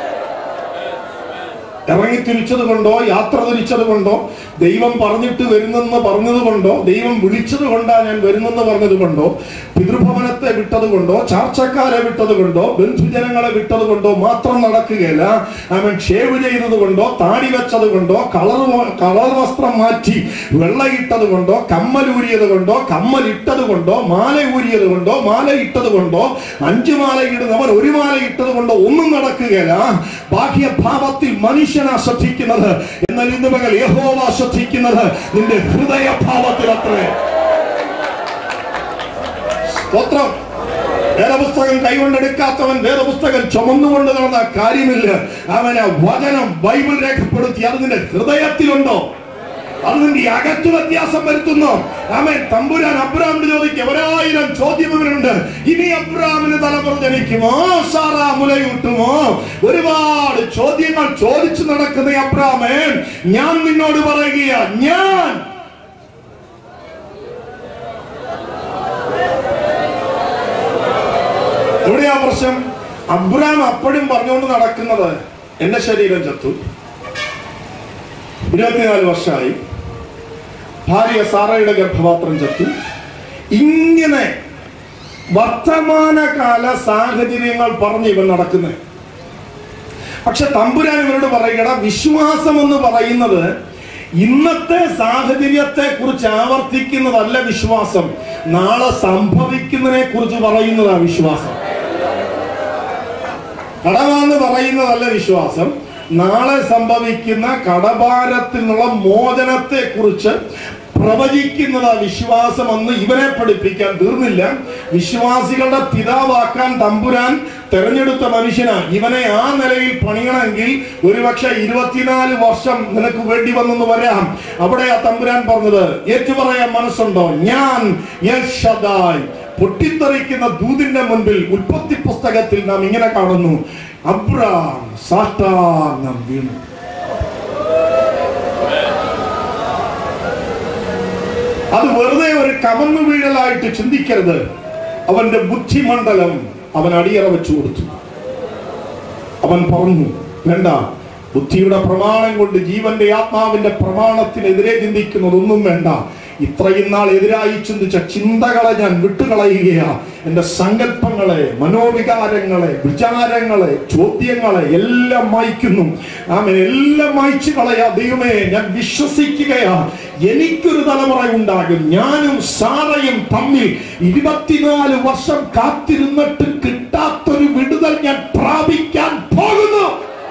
ഇറങ്ങി തിരിച്ചത് കൊണ്ടോ യാത്ര തിരിച്ചത് കൊണ്ടോ ദൈവം പറഞ്ഞിട്ട് വരുന്നെന്ന് പറഞ്ഞത് കൊണ്ടോ ദൈവം വിളിച്ചത് കൊണ്ടാ ഞാൻ വരുന്നെന്ന് പറഞ്ഞത് കൊണ്ടോ പിതൃഭവനത്തെ വിട്ടത് കൊണ്ടോ ചാർച്ചക്കാരെ വിട്ടത് കൊണ്ടോ ബന്ധുജനങ്ങളെ വിട്ടത് കൊണ്ടോ മാത്രം നടക്കുകയില്ല അവൻ ഷേവ് ചെയ്തത് കൊണ്ടോ താടി വെച്ചത് കൊണ്ടോ കളർ കളർ വസ്ത്രം മാറ്റി വെള്ളയിട്ടത് കൊണ്ടോ കമ്മൽ ഊരിയത് കൊണ്ടോ കമ്മൽ ഇട്ടത് കൊണ്ടോ മാല ഊരിയത് കൊണ്ടോ മാല ഇട്ടത് കൊണ്ടോ അഞ്ചു മാല ഇടുന്നവൻ ഒരു മാല ഇട്ടത് കൊണ്ടോ ഒന്നും നടക്കുകയില്ല ബാഹ്യഭാവത്തിൽ മനുഷ്യനാ ശ്രദ്ധിക്കുന്നത് എന്നാൽ ഇന്ന് പകൽ യഹോവ ശ്രദ്ധിക്കുന്നത് നിന്റെ ഹൃദയഭാവത്തിൽ അത്രേ സ്തോത്രം വേദപുസ്തകം കൈകൊണ്ടെടുക്കാത്തവൻ വേദപുസ്തകം ചുമന്നുകൊണ്ട് നടന്ന കാര്യമില്ല അവന് വചനം ബൈബിൾ രേഖപ്പെടുത്തി അത് നിന്റെ ഹൃദയത്തിലുണ്ടോ അത് നിന്റെ അകത്ത് വ്യത്യാസം വരുത്തുന്നു അവൻ തമ്പുരാൻ അബ്രാമിന് ചോദിക്കും ഒരായിരം ചോദ്യം ഇവനുണ്ട് ഇനി അബ്രാമിന് തലമുറ ജനിക്കുമോ സാറാ മുലയൂട്ടുമോ ഒരുപാട് ചോദ്യങ്ങൾ ചോദിച്ചു നടക്കുന്ന ഈ അബ്രാമൻ ഞാൻ നിന്നോട് പറയുക ഞാൻ എവിടെയാ പ്രശ്നം അബ്രാം അപ്പോഴും പറഞ്ഞുകൊണ്ട് നടക്കുന്നത് എന്റെ ശരീരം ചത്തു ഇരുപത്തിനാല് വർഷമായി ഭാര്യ സാറയുടെ ഗർഭപാത്രം ചത്തു ഇങ്ങനെ വർത്തമാനകാല സാഹചര്യങ്ങൾ പറഞ്ഞ് ഇവൻ നടക്കുന്നത് പക്ഷെ തമ്പുരാൻ ഇവരോട് പറയുകട വിശ്വാസം എന്ന് പറയുന്നത് ഇന്നത്തെ സാഹചര്യത്തെ കുറിച്ച് ആവർത്തിക്കുന്നതല്ല വിശ്വാസം നാളെ സംഭവിക്കുന്നതിനെ കുറിച്ച് പറയുന്നതാ വിശ്വാസം കടമാന്ന് പറയുന്നതല്ല വിശ്വാസം നാളെ സംഭവിക്കുന്ന കടഭാരത്തിൽ നിന്നുള്ള മോചനത്തെ കുറിച്ച് പ്രവചിക്കുന്നത് വിശ്വാസം എന്ന് ഇവനെ പഠിപ്പിക്കാൻ തീർന്നില്ല വിശ്വാസികളുടെ പിതാവാക്കാൻ തമ്പുരാൻ തെരഞ്ഞെടുത്ത മനുഷ്യനാ ഇവനെ ആ നിലയിൽ പണിയണമെങ്കിൽ ഒരുപക്ഷെ ഇരുപത്തിനാല് വർഷം നിനക്ക് വേണ്ടി വന്നെന്ന് വരാം അവിടെ ആ തമ്പുരാൻ പറഞ്ഞത് ഏറ്റുപറയാൻ മനസ്സുണ്ടോ ഞാൻ എൽ ഷദായ് പൊട്ടിത്തെറിക്കുന്ന ദൂതിന്റെ മുൻപിൽ ഉൽപ്പത്തി പുസ്തകത്തിൽ നാം ഇങ്ങനെ കാണുന്നു അബ്രാം സാഷ്ടാംഗം വീണു അത് വെറുതെ ഒരു കമന്നു വീഴലായിട്ട് ചിന്തിക്കരുത് അവന്റെ ബുദ്ധിമണ്ഡലം അവൻ അടിയറ വെച്ചു കൊടുത്തു അവൻ പറഞ്ഞു വേണ്ട ബുദ്ധിയുടെ പ്രമാണം കൊണ്ട് ജീവന്റെ ആത്മാവിന്റെ പ്രമാണത്തിനെതിരെ ചിന്തിക്കുന്നതൊന്നും വേണ്ട ഇത്രയും നാൾ എതിരായി ചിന്തിച്ച ചിന്തകളെ ഞാൻ വിട്ടുകളയുകയാ എന്റെ സങ്കല്പങ്ങളെ മനോവികാരങ്ങളെ വിചാരങ്ങളെ ചോദ്യങ്ങളെ എല്ലാം മായ്ക്കുന്നു ആമൻ എല്ലാം മായ്ച്ചു കളയാ ദൈവമേ ഞാൻ വിശ്വസിക്കുകയാ എനിക്കൊരു തലമുറ ഉണ്ടാകും ഞാനും സാറയും തമ്മിൽ ഇരുപത്തിനാല് വർഷം കാത്തിരുന്നിട്ട് കിട്ടാത്തൊരു വിടുതൽ ഞാൻ പ്രാപിക്കാൻ പോകുന്നു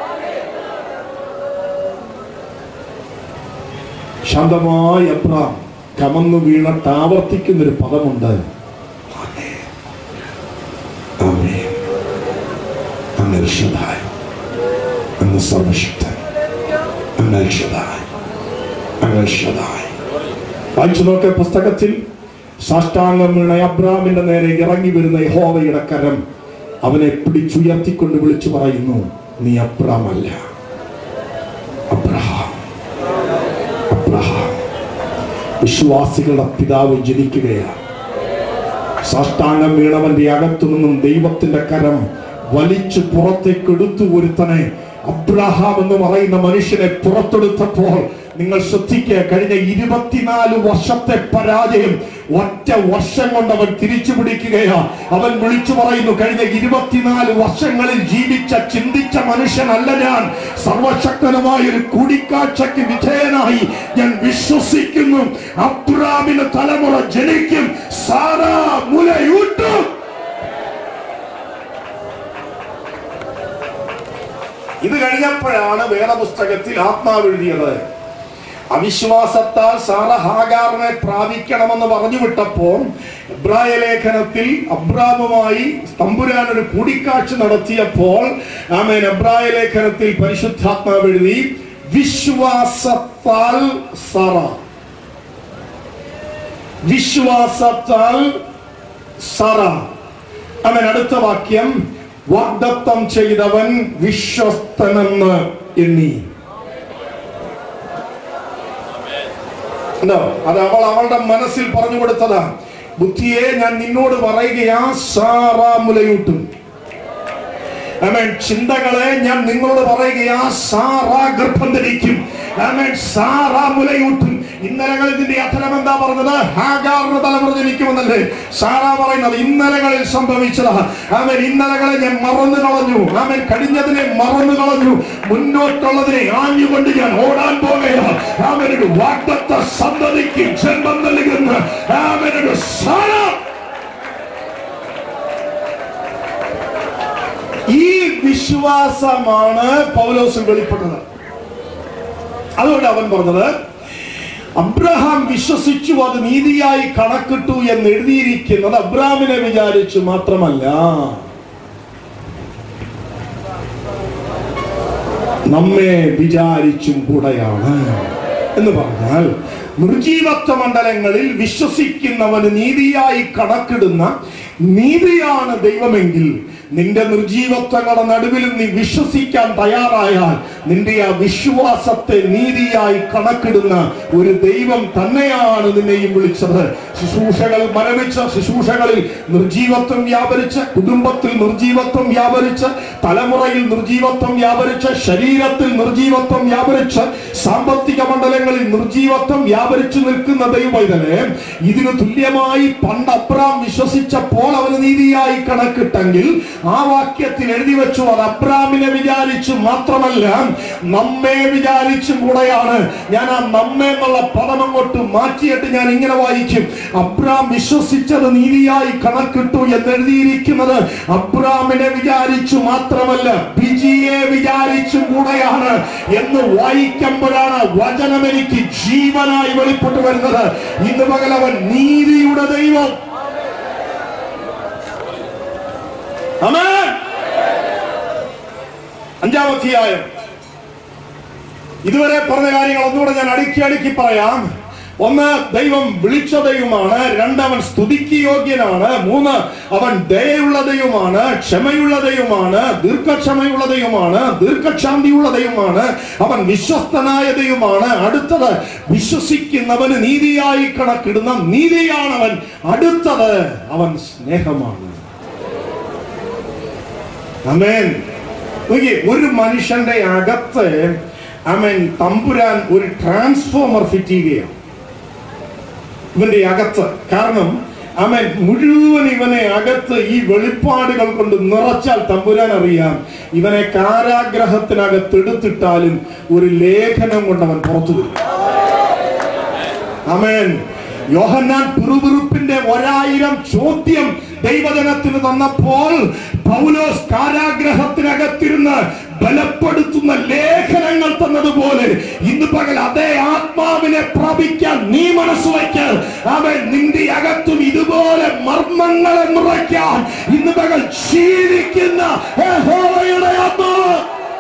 ശാന്തമായ അബ്രാം കമന്നു വീണിട്ട് ആവർത്തിക്കുന്ന ഒരു പദമുണ്ട് ആമേൻ. ആമേൻ. അങ്ങ് രക്ഷതായി അങ്ങ് സർവശക്തൻ അങ്ങ് രക്ഷതായി അങ്ങ് രക്ഷതായി വായിച്ചു നോക്കിയ പുസ്തകത്തിൽ സാഷ്ടാംഗം വീണ അബ്രാമിന്റെ നേരെ ഇറങ്ങി വരുന്ന യഹോവയുടെ കരം അവനെ പിടിച്ചുയർത്തിക്കൊണ്ട് വിളിച്ചു പറയുന്നു നീ അബ്രാമല്ല അബ്രഹാം അബ്രഹാം വിശ്വാസികളുടെ പിതാവ് ജനിക്കുകയാണ് സാഷ്ടാംഗം വീണവന്റെ അകത്തു നിന്നും ദൈവത്തിന്റെ കരം വലിച്ചു പുറത്തേക്ക് എടുത്തു ഒരുത്തനെ അബ്രഹാം എന്ന് പറയുന്ന മനുഷ്യനെ പുറത്തെടുത്തപ്പോൾ നിങ്ങൾ ശ്രദ്ധിക്കുക കഴിഞ്ഞ ഇരുപത്തിനാല് വർഷത്തെ പരാജയം ഒറ്റ വർഷം കൊണ്ട് അവൻ തിരിച്ചു പിടിക്കുകയാ അവൻ വിളിച്ചു പറയുന്നു കഴിഞ്ഞ ഇരുപത്തിനാല് വർഷങ്ങളിൽ ജീവിച്ച ചിന്തിച്ച മനുഷ്യനല്ല ഞാൻ സർവശക്തനുമായ ഒരു കൂടിക്കാഴ്ചക്ക് വിധേയനായി ഞാൻ വിശ്വസിക്കുന്നു അബ്രാമിന് തലമുറ ജനിക്കും സാറാ മുലയൂട്ടും ഇത് കഴിഞ്ഞപ്പോഴാണ് വേദപുസ്തകത്തിൽ ആത്മാവ് എഴുതിയത് അവിശ്വാസത്താൽ സാറ ഹാഗാറിനെ പ്രാപിക്കണമെന്ന് പറഞ്ഞു വിട്ടപ്പോൾ എബ്രായ ലേഖനത്തിൽ അബ്രാമുമായി തമ്പുരാൻ ഒരു കൂടിക്കാഴ്ച നടത്തിയപ്പോൾ ആമേൻ എബ്രായ ലേഖനത്തിൽ പരിശുദ്ധാത്മാവ് എഴുതി വിശ്വാസത്താൽ സറ വിശ്വാസത്താൽ സറ അവൻ അടുത്ത വാക്യം വാഗ്ദത്തം ചെയ്തവൻ വിശ്വസ്തനെന്ന് എണ്ണി ഉണ്ടോ? അത് അവൾ അവളുടെ മനസ്സിൽ പറഞ്ഞു കൊടുത്തതാ ബുദ്ധിയെ ഞാൻ നിന്നോട് പറയുകയാ സാറാ മുലയൂട്ടും ആമേൻ ചിന്തകളെ ഞാൻ നിങ്ങളോട് പറയുകയാ സാറാ ഗർഭം ധരിക്കും ആമേൻ സാറാ മുലയൂട്ടും ഇന്നലകളിൽ ഇതിന്റെ അധരം എന്താ പറഞ്ഞത് ഹാഗാറിന്റെ തലമുറ ജനിക്കുമെന്നല്ലേ സാറാ പറയുന്നത് ഇന്നലകളിൽ സംഭവിച്ചതാ ആമേൻ ഇന്നലകളെ ഞാൻ മറന്നു കളഞ്ഞു ആമേൻ കഴിഞ്ഞതിനെ മറന്നു കളഞ്ഞു മുന്നോട്ടുള്ളതിനെ ആഞ്ഞുകൊണ്ട് ഞാൻ ഓടാൻ പോകുകയാ ആമേൻ ഒരു വാഗ്ദത്ത സന്തതിക്ക് ജന്മം നൽകുന്ന ആമേൻ ഒരു സാറാ ഈ വിശ്വാസമാണ് പൗലോസിൽ വെളിപ്പെട്ടത് അതുകൊണ്ട് അവൻ പറഞ്ഞത് അബ്രഹാം വിശ്വസിച്ചു അത് നീതിയായി കണക്കിട്ടു എന്ന് എഴുതിയിരിക്കുന്നത് അബ്രാമിനെ വിചാരിച്ചു മാത്രമല്ല നമ്മെ വിചാരിച്ചും കൂടെയാണ് എന്ന് പറഞ്ഞാൽ നിർജീവത്വ മണ്ഡലങ്ങളിൽ വിശ്വസിക്കുന്നവന് നീതിയായി കണക്കിടുന്ന നീതിയാണ് ദൈവമെങ്കിൽ നിന്റെ നിർജീവത്വങ്ങളുടെ നടുവിലും നീ വിശ്വസിക്കാൻ തയ്യാറായാൽ നിന്റെ ആ വിശ്വാസത്തെ നീതിയായി കണക്കിടുന്ന ഒരു ദൈവം തന്നെയാണ് നിന്നെയും വിളിച്ചത് ശുശ്രൂഷകൾ മരവിച്ച ശുശ്രൂഷകളിൽ നിർജീവത്വം വ്യാപരിച്ച് കുടുംബത്തിൽ നിർജീവത്വം വ്യാപരിച്ച് തലമുറയിൽ നിർജീവത്വം വ്യാപരിച്ച് ശരീരത്തിൽ നിർജീവത്വം വ്യാപരിച്ച് സാമ്പത്തിക മണ്ഡലങ്ങളിൽ നിർജീവത്വം വ്യാപരിച്ചു നിൽക്കുന്ന ദൈവമൈതലെ ഇതിന് തുല്യമായി പണ്ട് അബ്രാം വിശ്വസിച്ചപ്പോൾ അവന് നീതിയായി കണക്കിട്ടെങ്കിൽ ആ വാക്യത്തിൽ എഴുതി വെച്ചു അത് അബ്രാമിനെ വിചാരിച്ചു മാത്രമല്ല നമ്മെ വിചാരിച്ചും കൂടെയാണ് ഞാൻ ആ നമ്മെ എന്നുള്ള പദം അങ്ങോട്ട് മാറ്റിയിട്ട് ഞാൻ ഇങ്ങനെ വായിക്കും അബ്രാം വിശ്വസിച്ചത് നീതിയായി കണക്കിട്ടു എന്ന് എഴുതിയിരിക്കുന്നത് അബ്രാമിനെ വിചാരിച്ചു മാത്രമല്ല ബിജിയെ വിചാരിച്ചും കൂടെയാണ് എന്ന് വായിക്കുമ്പോഴാണ് വചനം എനിക്ക് ജീവനായി വെളിപ്പെട്ടു വരുന്നത് ഇന്ന് പകലവൻ നീതിയുടെ ദൈവം ആമേൻ അഞ്ചാം അധ്യായം ഇതുവരെ പറഞ്ഞ കാര്യങ്ങൾ ഒന്നുകൂടെ ഞാൻ അടുക്കി അടുക്കി പറയാം ഒന്ന് ദൈവം വിളിച്ച ദൈവമാണ് രണ്ട് അവൻ സ്തുതിക്ക് യോഗ്യനാണ് മൂന്ന് അവൻ ദയയുള്ള ദൈവമാണ് ക്ഷമയുള്ള ദൈവമാണ് ദീർഘക്ഷമയുള്ള ദൈവമാണ് ദീർഘക്ഷാന്തിയുള്ള ദൈവമാണ് അവൻ വിശ്വസ്തനായ ദൈവമാണ് അടുത്തത് വിശ്വസിക്കുന്നവന് നീതിയായി കണക്കിടുന്ന നീതിയാണവൻ അടുത്തത് അവൻ സ്നേഹമാണ് അമേൻ നോക്കിയേ ഒരു മനുഷ്യന്റെ അകത്ത് അമേൻ തമ്പുരാൻ ഒരു ട്രാൻസ്ഫോമർ ഫിറ്റ് ചെയ്യുകയാണ് ഇവന്റെ അകത്ത് കാരണം അവൻ മുഴുവൻ ഇവനെ അകത്ത് ഈ വെളിപ്പാടുകൾ കൊണ്ട് നിറച്ചാൽ തമ്പുരാൻ അറിയാം ഇവനെ കാരാഗ്രഹത്തിനകത്ത് എടുത്തിട്ടാലും ഒരു ലേഖനം കൊണ്ട് അവൻ പുറത്തു വരും അമേൻ യോഹന്നാൻ പിറുപിറുപ്പിന്റെ ഒരായിരം ചോദ്യം ദൈവജനത്തിന് തന്നപ്പോൾ പൗലോസ് കാരാഗ്രഹത്തിനകത്തിരുന്ന് ബലപ്പെടുത്തുന്ന ലേഖനങ്ങൾ തന്നതുപോലെ ഇന്ന് പകൽ അതേ ആത്മാവിനെ പ്രാപിക്കാൻ നീ മനസ്സ് വയ്ക്ക് അവൻ നിന്റെ അകത്തും ഇതുപോലെ മർമ്മങ്ങളെ നിറയ്ക്കാൻ ഇന്ന് പകൽ ക്ഷീണിക്കുന്ന യഹോവയുടെ ആത്മാവ്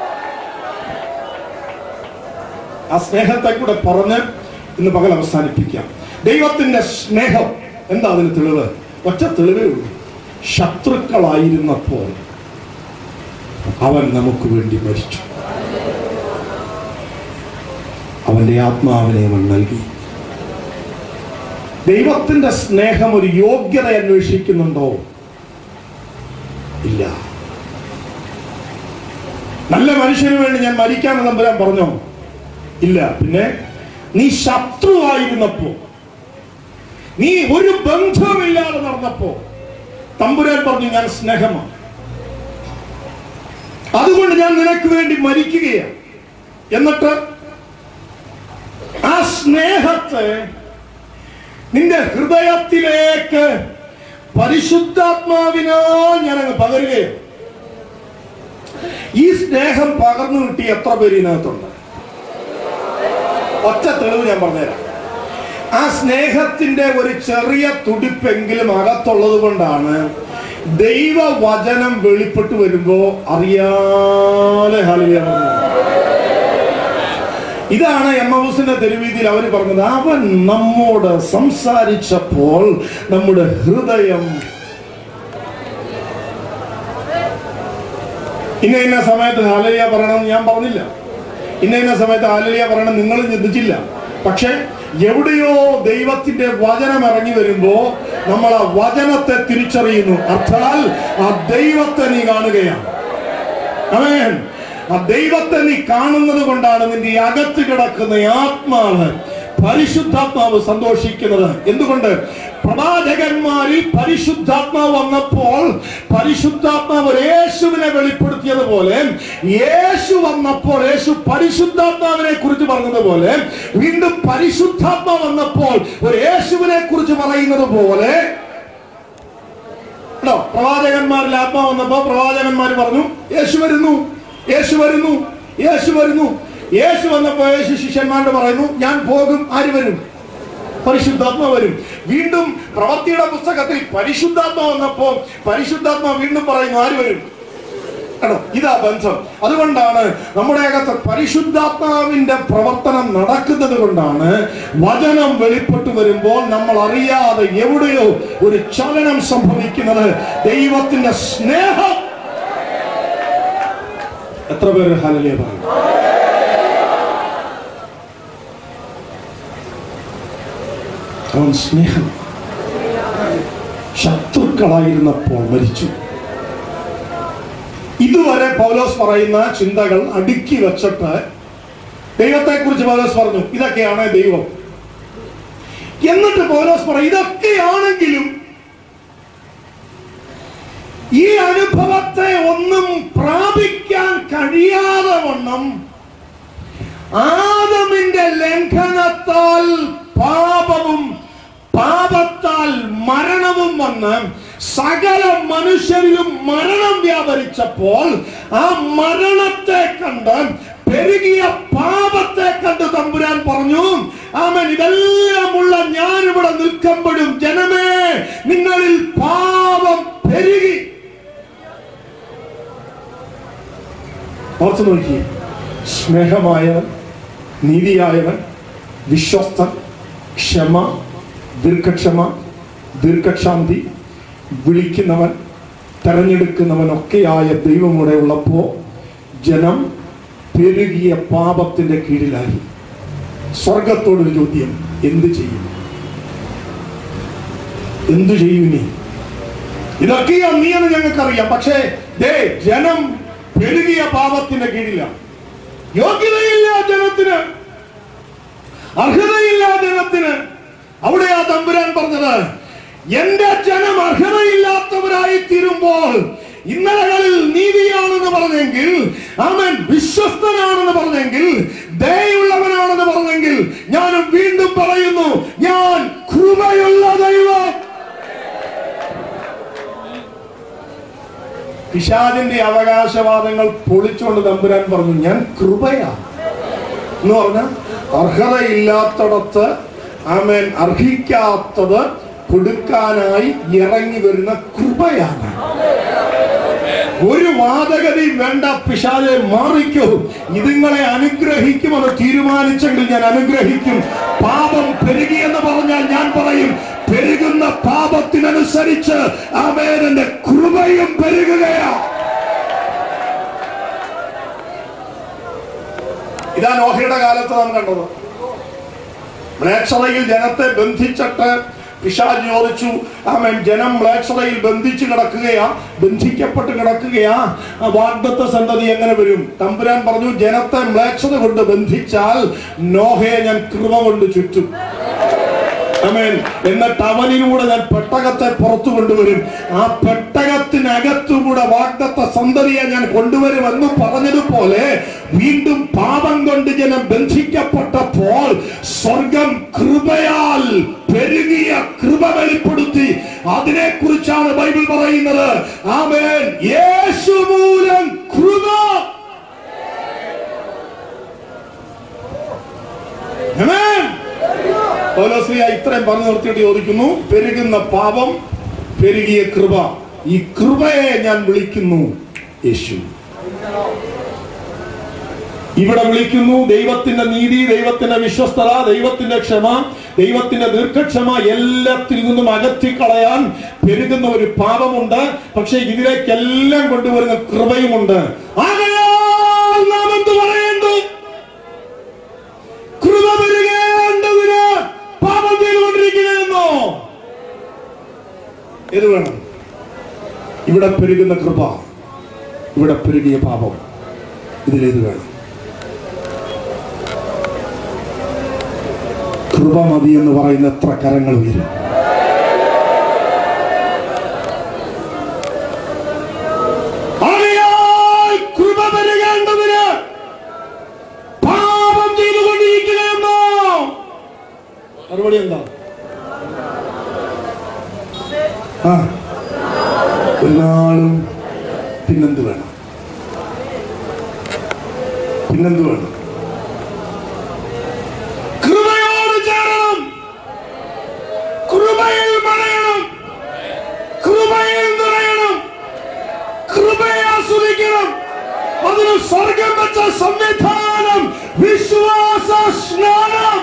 ആ സ്നേഹത്തെ കൂടെ പറഞ്ഞ് ഇന്ന് പകൽ അവസാനിപ്പിക്കാം ദൈവത്തിന്റെ സ്നേഹം എന്താ അതിന് തെളിവ് ഒറ്റ തെളിവേ ഉള്ളൂ ശത്രുക്കളായിരുന്നപ്പോൾ അവൻ നമുക്ക് വേണ്ടി മരിച്ചു അവന്റെ ആത്മാവിനെ അവൻ നൽകി ദൈവത്തിന്റെ സ്നേഹം ഒരു യോഗ്യത അന്വേഷിക്കുന്നുണ്ടോ ഇല്ല നല്ല മനുഷ്യന് വേണ്ടി ഞാൻ മരിക്കാമെന്ന് തമ്പുരാൻ പറഞ്ഞോ ഇല്ല പിന്നെ നീ ശത്രുവായിരുന്നപ്പോ നീ ഒരു ബന്ധവുമില്ലാതെ നടന്നപ്പോ തമ്പുരാൻ പറഞ്ഞു ഞാൻ സ്നേഹമാണ് അതുകൊണ്ട് ഞാൻ നിനക്ക് വേണ്ടി മരിക്കുകയാണ് എന്നിട്ട് ആ സ്നേഹത്തെ നിന്റെ ഹൃദയത്തിലേക്ക് പരിശുദ്ധാത്മാവിനോ ഞാൻ അങ്ങ് പകരുകയാണ് ഈ സ്നേഹം പകർന്നു കിട്ടി എത്ര പേര് ഇതിനകത്തുണ്ട് ഒറ്റ തെളിവ് ഞാൻ പറഞ്ഞുതരാം ആ സ്നേഹത്തിന്റെ ഒരു ചെറിയ തുടിപ്പെങ്കിലും അകത്തുള്ളത് കൊണ്ടാണ് ദൈവവചനം വെളിപ്പെട്ട് വരുമ്പോ അറിയാതെ ഹാലിയ ഇതാണ് എം ഹൗസിന്റെ തെരുവീതിയിൽ അവർ പറഞ്ഞത് അവൻ നമ്മോട് സംസാരിച്ചപ്പോൾ നമ്മുടെ ഹൃദയം ഇന്ന ഇന്ന സമയത്ത് ഹാലലിയ പറയണമെന്ന് ഞാൻ പറഞ്ഞില്ല ഇന്ന ഇന്ന സമയത്ത് ഹാലലിയ പറയണം നിങ്ങൾ ചിന്തിച്ചില്ല പക്ഷെ എവിടെയോ ദൈവത്തിന്റെ വചനം ഇറങ്ങി വരുമ്പോ നമ്മൾ ആ വചനത്തെ തിരിച്ചറിയുന്നു അർത്ഥാൽ ആ ദൈവത്തെ നീ കാണുകയാണ് ആമേൻ. ആ ദൈവത്തെ നീ കാണുന്നത് കൊണ്ടാണ് നിന്റെ ഈ അകത്ത് കിടക്കുന്ന ആത്മാവ് പരിശുദ്ധാത്മാവ് സന്തോഷിക്കുന്നത് എന്തുകൊണ്ട് പ്രവാചകന്മാരിൽ പരിശുദ്ധാത്മാവ് വന്നപ്പോൾ പരിശുദ്ധാത്മാവ് ഒരു യേശുവിനെ വെളിപ്പെടുത്തിയതുപോലെ യേശു വന്നപ്പോൾ യേശു പരിശുദ്ധാത്മാവിനെ കുറിച്ച് പറഞ്ഞതുപോലെ വീണ്ടും പരിശുദ്ധാത്മാവ് വന്നപ്പോൾ ഒരു യേശുവിനെ കുറിച്ച് പറയുന്നത് പോലെ കേട്ടോ പ്രവാചകന്മാരിൽ ആത്മാവ് വന്നപ്പോ പ്രവാചകന്മാർ പറഞ്ഞു യേശു വരുന്നു യേശു വരുന്നു യേശു വരുന്നു യേശു വന്നപ്പോ യേശു ശിഷ്യന്മാരോട് പറയുന്നു ഞാൻ പോകും ആര് വരും പരിശുദ്ധാത്മ വരും വീണ്ടും പ്രവൃത്തിയുടെ പുസ്തകത്തിൽ പരിശുദ്ധാത്മ വന്നപ്പോ പരിശുദ്ധാത്മ വീണ്ടും പറയുന്നു ആര് വരും കേട്ടോ ഇതാ ബന്ധം അതുകൊണ്ടാണ് നമ്മുടെ അകത്ത് പരിശുദ്ധാത്മാവിന്റെ പ്രവർത്തനം നടക്കുന്നത് കൊണ്ടാണ് വചനം വെളിപ്പെട്ടു വരുമ്പോൾ നമ്മൾ അറിയാതെ എവിടെയോ ഒരു ചലനം സംഭവിക്കുന്നത് ദൈവത്തിന്റെ സ്നേഹം എത്ര പേര് ഹലലിയ പറയും അവൻ സ്നേഹം ശത്രുക്കളായിരുന്നപ്പോൾ മരിച്ചു ഇതുവരെ പൗലോസ് പറയുന്ന ചിന്തകൾ അടുക്കി വെച്ചിട്ട് ദൈവത്തെ കുറിച്ച് പൗലോസ് പറഞ്ഞു ഇതൊക്കെയാണ് ദൈവം എന്നിട്ട് പൗലോസ് പറയും ഇതൊക്കെയാണെങ്കിലും ഈ അനുഭവത്തെ ഒന്നും പ്രാപിക്കാൻ കഴിയാതെ വണ്ണം ആദമിന്റെ ലംഘനത്താൽ പാപവും പാപത്താൽ മരണവും വന്ന് സകല മനുഷ്യരിലും മരണം വ്യാപരിച്ചപ്പോൾ ആ മരണത്തെ കണ്ട് പെരുകിയ പാപത്തെ കണ്ട് തമ്പുരാൻ പറഞ്ഞു ആമൻ ഇതെല്ലാമുള്ള ഞാനിവിടെ നിൽക്കുമ്പോഴും ജനമേ നിങ്ങളിൽ പാപം പെരുകി ഓർത്തു നോക്കി സ്നേഹമായവൻ നീതിയായവൻ വിശ്വസ്തൻ ക്ഷമ ദീർഘക്ഷമ ദീർഘക്ഷാന്തി വിളിക്കുന്നവൻ തെരഞ്ഞെടുക്കുന്നവനൊക്കെയായ ദൈവം ഇവിടെ ഉള്ളപ്പോ ജനം പെരുകിയ പാപത്തിന്റെ കീഴിലായി സ്വർഗത്തോടൊരു ചോദ്യം എന്ത് ചെയ്യും എന്തു ചെയ്യും ഇനി ഇതൊക്കെയാ നീയെന്ന് ഞങ്ങൾക്കറിയാം പക്ഷേ ദേ ജനം പെരുകിയ പാപത്തിന്റെ കീഴിലാണ് യോഗ്യതയില്ല ജനത്തിന് അർഹതയില്ല ജനത്തിന് അവിടെയാ തമ്പുരാൻ പറഞ്ഞത് എന്റെ ജനം അർഹതയില്ലാത്തവരായി തീരുമ്പോൾ ഇന്നലകളിൽ നീതിയാണെന്ന് പറഞ്ഞെങ്കിൽ അവൻ വിശ്വസ്തനാണെന്ന് പറഞ്ഞെങ്കിൽ ദയുള്ളവനാണെന്ന് പറഞ്ഞെങ്കിൽ ഞാൻ വീണ്ടും പറയുന്നു ഞാൻ കൃപയുള്ള ദൈവം പിശാദിന്റെ അവകാശവാദങ്ങൾ പൊളിച്ചുകൊണ്ട് തമ്പുരാൻ പറഞ്ഞു ഞാൻ കൃപയാ എന്ന് പറഞ്ഞ അർഹതയില്ലാത്തടത്ത് ആമേൻ അർഹിക്കാത്തത് കൊടുക്കാനായി ഇറങ്ങി വരുന്ന കൃപയാണ് ഒരു വാദഗതി വേണ്ട പിശാചെ മാറിക്കോ ഇതുങ്ങളെ അനുഗ്രഹിക്കുമെന്ന് തീരുമാനിച്ചെങ്കിൽ ഞാൻ അനുഗ്രഹിക്കും പാപം പെരുകിയെന്ന് പറഞ്ഞാൽ ഞാൻ പറയും പെരുകുന്ന പാപത്തിനനുസരിച്ച് ആമേനന്റെ കൃപയും പെരുകുകയാ ഇതാ നോഹയുടെ കാലത്ത് നാം കണ്ടത് മ്ലേച്ഛതയിൽ ജനത്തെ ബന്ധിച്ചിട്ട് പിശാജ് ചോദിച്ചു ആമേൻ ജനം മ്ലേച്ഛതയിൽ ബന്ധിച്ചു കിടക്കുകയാ ബന്ധിക്കപ്പെട്ട് കിടക്കുകയാ ആ വാഗ്ദത്ത സന്തതി എങ്ങനെ വരും തമ്പുരാൻ പറഞ്ഞു ജനത്തെ മ്ലേച്ഛത കൊണ്ട് ബന്ധിച്ചാൽ നോഹയെ ഞാൻ കൃപ കൊണ്ട് ചുറ്റും ആമേൻ എന്നിട്ട് അവനിലൂടെ ഞാൻ പെട്ടകത്തെ പുറത്തു കൊണ്ടുവരും ആ പെട്ടകത്തിനകത്തുകൂടെ വാഗ്ദത്ത സന്തതിയെ ഞാൻ കൊണ്ടുവരും എന്ന് പറഞ്ഞതുപോലെ വീണ്ടും പാപം കൊണ്ട് ജനം ബന്ധിക്കപ്പെട്ടപ്പോൾ സ്വർഗം കൃപയാൽ പെരുകിയ കൃപ വെളിപ്പെടുത്തി അതിനെക്കുറിച്ചാണ് ബൈബിൾ പറയുന്നത് ആമേൻ യേശു മൂലം കൃപ ആമേൻ പൗലോസ്ലിയ ഇത്രയും പറഞ്ഞു നിർത്തിയിട്ട് ചോദിക്കുന്നു പെരുകുന്ന പാപം പെരുകിയ കൃപ ഈ കൃപയെ ഞാൻ വിളിക്കുന്നു യേശു ഇവിടെ വിളിക്കുന്നു ദൈവത്തിന്റെ നീതി ദൈവത്തിന്റെ വിശ്വസ്തത ദൈവത്തിന്റെ ക്ഷമ ദൈവത്തിന്റെ ദീർഘക്ഷമ എല്ലാത്തിൽ നിന്നും അകറ്റിക്കളയാൻ പെരുകുന്ന ഒരു പാപമുണ്ട് പക്ഷെ ഇതിലേക്കെല്ലാം കൊണ്ടുവരുന്ന കൃപയുമുണ്ട് ആകയാൽ നാം എന്ത് പറയേണ്ടു കൃപ പെരുകേണ്ടതിന് പാപം ചെയ്തുകൊണ്ടിരിക്കുകയെന്നോ ഏത് വേണം ഇവിടെ പെരുകുന്ന കൃപ ഇവിടെ പെരുകിയ പാപം ഇതിലേത് വേണം കൃപ മതി എന്ന് പറയുന്ന എത്ര കരങ്ങൾ വരും ആകയാൽ കൃപ പെരുകേണ്ടതിന് പാപം ചെയ്തുകൊണ്ടിരിക്കുകയെന്നോ മറുപടി എന്താ ആ ഒരു നാളും പിന്നെന്ത് വേണം പിന്നെന്ത് വേണം കൃപയോട് ചേരണം കൃപയിൽ മണയണം കൃപയിൽ നിറയണം കൃപയെ ആസ്വദിക്കണം അതിന് സ്വർഗം വെച്ച സംവിധാനം വിശ്വാസ സ്നാനം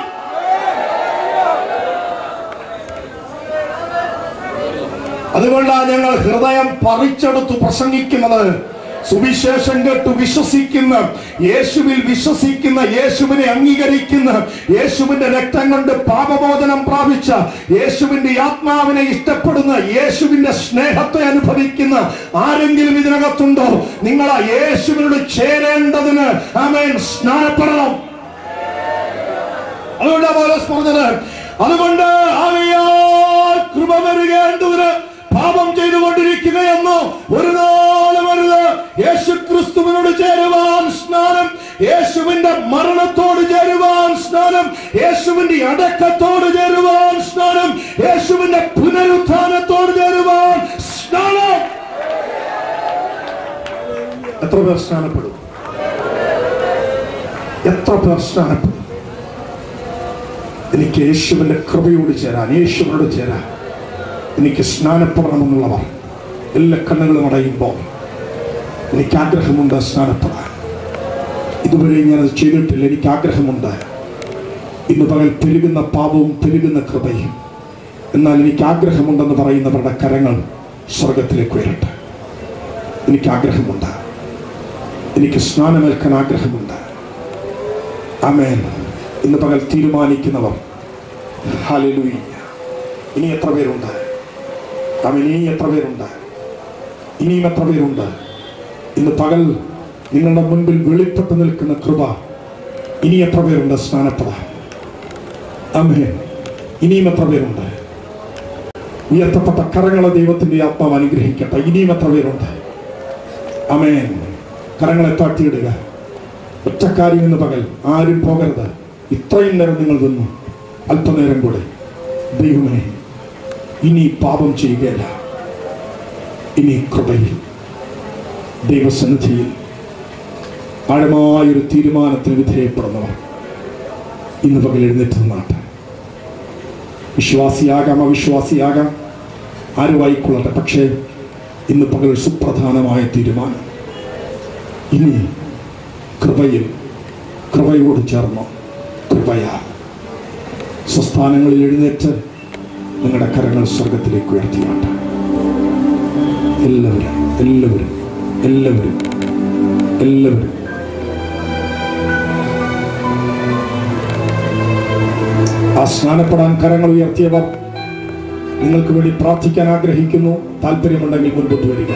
അതുകൊണ്ടാണ് ഞങ്ങൾ ഹൃദയം പറിച്ചെടുത്ത് പ്രസംഗിക്കുന്നത് സുവിശേഷം കേട്ട് വിശ്വസിക്കുന്ന യേശുവിൽ വിശ്വസിക്കുന്ന യേശുവിനെ അംഗീകരിക്കുന്ന യേശുവിന്റെ രക്തം കൊണ്ട് പാപമോചനം പ്രാപിച്ച യേശുവിന്റെ ആത്മാവിനെ ഇഷ്ടപ്പെടുന്ന യേശുവിന്റെ സ്നേഹത്തെ അനുഭവിക്കുന്ന ആരെങ്കിലും ഇതിനകത്തുണ്ടോ നിങ്ങൾ ആ യേശുവിനോട് ചേരേണ്ടതിന് ആമേൻ സ്നാനപ്പെടണം അതുകൊണ്ടാ പൗലോസ് പറഞ്ഞത് അതുകൊണ്ട് ആകയാൽ കൃപ വരികേണ്ടതിന് പാപം ചെയ്തുകൊണ്ടിരിക്കുകയെന്നോ ഒരു നാളും അരുത് യേശു ക്രിസ്തുവിനോട് ചേരുവാൻ സ്നാനം യേശുവിന്റെ മരണത്തോട് ചേരുവാൻ സ്നാനം യേശുവിന്റെ അടക്കത്തോട് ചേരുവാൻ സ്നാനം യേശുവിന്റെ പുനരുത്ഥാനത്തോട് ചേരുവാൻ സ്നാനം എത്ര പേർ സ്നാനപ്പെടും എത്ര പേർ സ്നാനപ്പെടും എനിക്ക് യേശുവിന്റെ കൃപയോട് ചേരാൻ യേശുവിനോട് ചേരാൻ എനിക്ക് സ്നാനപ്പെടണമെന്നുള്ളവർ എല്ലാ കണ്ണുകളും അടയുമ്പോൾ എനിക്ക് ആഗ്രഹമുണ്ട് സ്നാനപ്പെടാൻ ഇതുവരെ ഞാനത് ചെയ്തിട്ടില്ല എനിക്ക് ആഗ്രഹമുണ്ട് ഇന്ന് പകൽ പെരുകുന്ന പാപവും പെരുകുന്ന കൃപയും എന്നാൽ എനിക്ക് ആഗ്രഹമുണ്ടെന്ന് പറയുന്നവരുടെ കരങ്ങൾ സ്വർഗത്തിലേക്ക് ഉയരട്ടെ എനിക്ക് ആഗ്രഹമുണ്ട് എനിക്ക് സ്നാനമേൽക്കാൻ ആഗ്രഹമുണ്ട് അമേൻ ഇന്ന് പകൽ തീരുമാനിക്കുന്നവർ ഹല്ലേലൂയ ഇനി എത്ര പേരുണ്ട് അവൻ ഇനി എത്ര പേരുണ്ട് ഇനിയും എത്ര പേരുണ്ട് ഇന്ന് പകൽ നിങ്ങളുടെ മുൻപിൽ വെളിപ്പെട്ട് നിൽക്കുന്ന കൃപ ഇനി എത്ര പേരുണ്ട് സ്നാനപ്പെടാൻ അമേൻ ഇനിയും എത്ര പേരുണ്ട് ഉയർത്തപ്പെട്ട കരങ്ങളെ ദൈവത്തിന്റെ ആത്മാവ് അനുഗ്രഹിക്കട്ടെ ഇനിയും എത്ര പേരുണ്ട് അമേൻ കരങ്ങളെ താട്ടിയിടുക ഒറ്റക്കാരി എന്ന് പകൽ ആരും പോകരുത് ഇത്രയും നേരം നിങ്ങൾ നിന്നു അല്പനേരം കൂടെ ദൈവമേ ഇനി പാപം ചെയ്യുകയില്ല ഇനി കൃപയിൽ ദൈവസന്നിധിയിൽ ആഴമായൊരു തീരുമാനത്തിന് വിധേയപ്പെടുന്നവർ ഇന്ന് പകൽ എഴുന്നേറ്റ് നിന്നാട്ടെ വിശ്വാസിയാകാം അവിശ്വാസിയാകാം ആരുമായിക്കൊള്ളട്ടെ പക്ഷേ ഇന്ന് പകൽ സുപ്രധാനമായ തീരുമാനം ഇനി കൃപയിൽ കൃപയോട് ചേർന്ന് കൃപയാൽ സ്വസ്ഥാനങ്ങളിൽ എഴുന്നേറ്റ് നിങ്ങളുടെ കരങ്ങൾ സ്വർഗത്തിലേക്ക് ഉയർത്തിയാട്ടെ എല്ലാവരും എല്ലാവരും എല്ലാവരും എല്ലാവരും ആ സ്നാനപ്പെടാൻ കരങ്ങൾ ഉയർത്തിയവർ നിങ്ങൾക്ക് വേണ്ടി പ്രാർത്ഥിക്കാൻ ആഗ്രഹിക്കുന്നു താല്പര്യമുണ്ടെങ്കിൽ മുൻപോട്ട് വരിക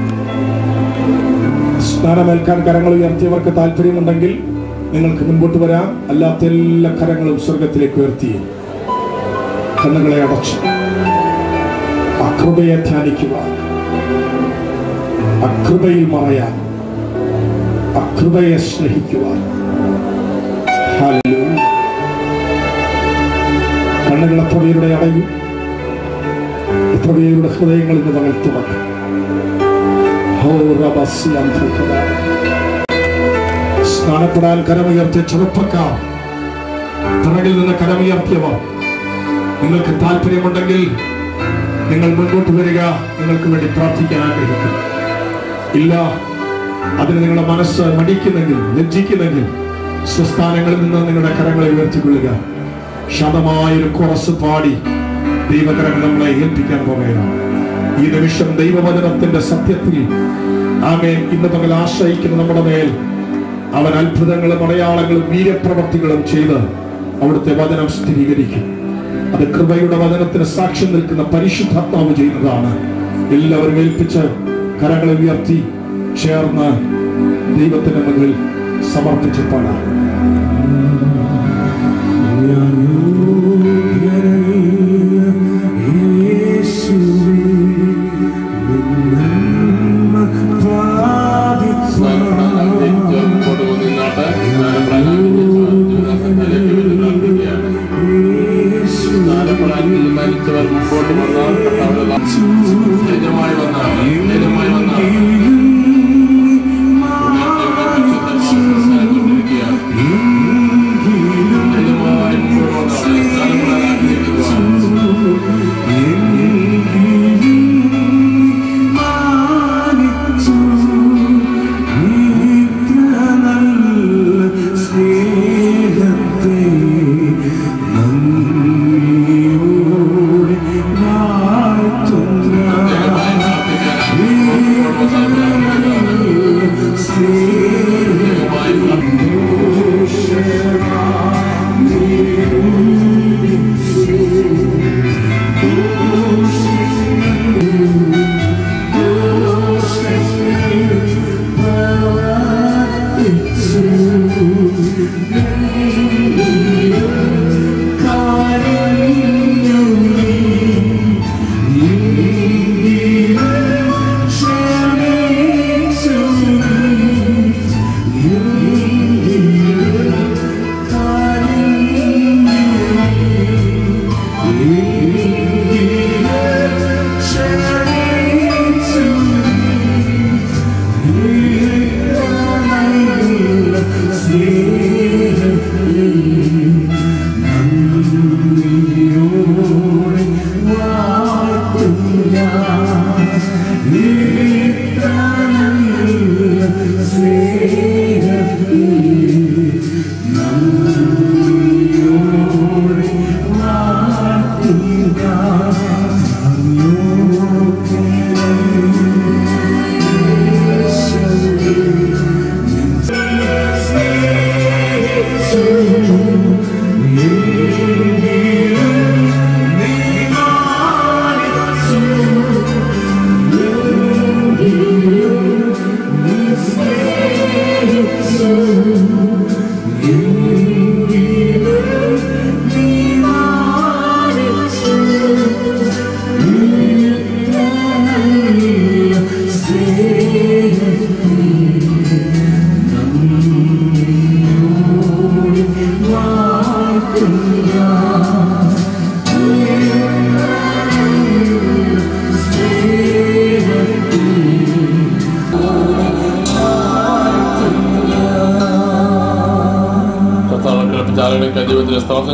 സ്നാനമേൽക്കാൻ കരങ്ങൾ ഉയർത്തിയവർക്ക് താല്പര്യമുണ്ടെങ്കിൽ നിങ്ങൾക്ക് മുൻപോട്ട് വരാം അല്ലാത്ത എല്ലാ കരങ്ങളും സ്വർഗത്തിലേക്ക് ഉയർത്തി കണ്ണുകളെ അടച്ച് ആ കൃപയെ ധ്യാനിക്കുക ആ കൃപയിൽ മറയാൻ ആ കൃപയെ സ്നേഹിക്കുവാൻ ഹല്ലേലൂയ. കണ്ണുകൾ എത്ര പേരുടെ അടയും എത്ര പേരുടെ ഹൃദയങ്ങൾ ഇന്ന് പകൽ തുറക്കും ഹോ റബസ്യാം ധൂക്കദാ. സ്നാനപ്പെടാൻ കരമുയർത്തിയ ചെറുപ്പക്കാർ പിറകിൽ നിന്ന് കരമുയർത്തിയവർ നിങ്ങൾക്ക് താല്പര്യമുണ്ടെങ്കിൽ നിങ്ങൾ മുൻപോട്ട് വരിക നിങ്ങൾക്ക് വേണ്ടി പ്രാർത്ഥിക്കാൻ ആഗ്രഹിക്കും ഇല്ല അതിന് നിങ്ങളുടെ മനസ്സ് മടിക്കുന്നെങ്കിൽ ലജ്ജിക്കുന്നെങ്കിൽ സ്വസ്ഥാനങ്ങളിൽ നിന്ന് നിങ്ങളുടെ കരങ്ങളെ ഉയർത്തിക്കൊള്ളുക ശതമായൊരു കുറസ് പാടി ദൈവകരങ്ങൾ നമ്മളെ ഏൽപ്പിക്കാൻ പോകുകയാണ് ഈ നിമിഷം ദൈവവചനത്തിന്റെ സത്യത്തിൽ ആമേൻ ഇന്ന് പകൽ ആശ്രയിക്കുന്ന നമ്മുടെ മേൽ അവൻ അത്ഭുതങ്ങളും അടയാളങ്ങളും വീരപ്രവർത്തികളും ചെയ്ത് അവിടുത്തെ വചനം സ്ഥിരീകരിക്കും അത് കൃപയുടെ വചനത്തിന് സാക്ഷ്യം നിൽക്കുന്ന പരിശുദ്ധാത്മാവ് ചെയ്യുന്നതാണ് എല്ലാവരും ഏൽപ്പിച്ച് കരങ്ങളെ ഉയർത്തി ചേർന്ന് ദൈവത്തിന്റെ മുന്നിൽ സമർപ്പിച്ച് പാടാം തീരുമാനിച്ചവർ മുമ്പോട്ട് വന്നാൽ കർത്താവിന്റെ ധൈര്യമായി വന്നാൽ ധൈര്യമായി വന്നാൽ ധൈര്യമായി മുമ്പോട്ട് വന്നാൽ സ്ഥലപ്പെടാൻ ആഗ്രഹിക്കുക ധൈര്യമായി പ്രാർത്ഥിക്കാൻ മുമ്പോട്ട് വന്നാൽ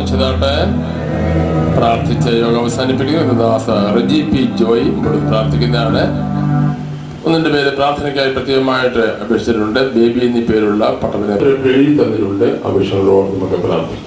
പ്രാപിച്ചതാട്ടെ പ്രാർത്ഥിച്ച് യോഗം അവസാനിപ്പിക്കുന്നു ദാസ റജി പി ജോയ് ഇവിടെ പ്രാർത്ഥിക്കുന്നതാണ് ഒന്നിന്റെ പേര് പ്രാർത്ഥനയ്ക്കായി പ്രത്യേകമായിട്ട് അപേക്ഷിച്ചിട്ടുണ്ട് ബേബി എന്നീ പേരുള്ള പട്ടണത്തിന് എഴുതി തന്നിട്ടുണ്ട് അപേക്ഷകളോട് നമുക്ക് പ്രാർത്ഥിക്കാം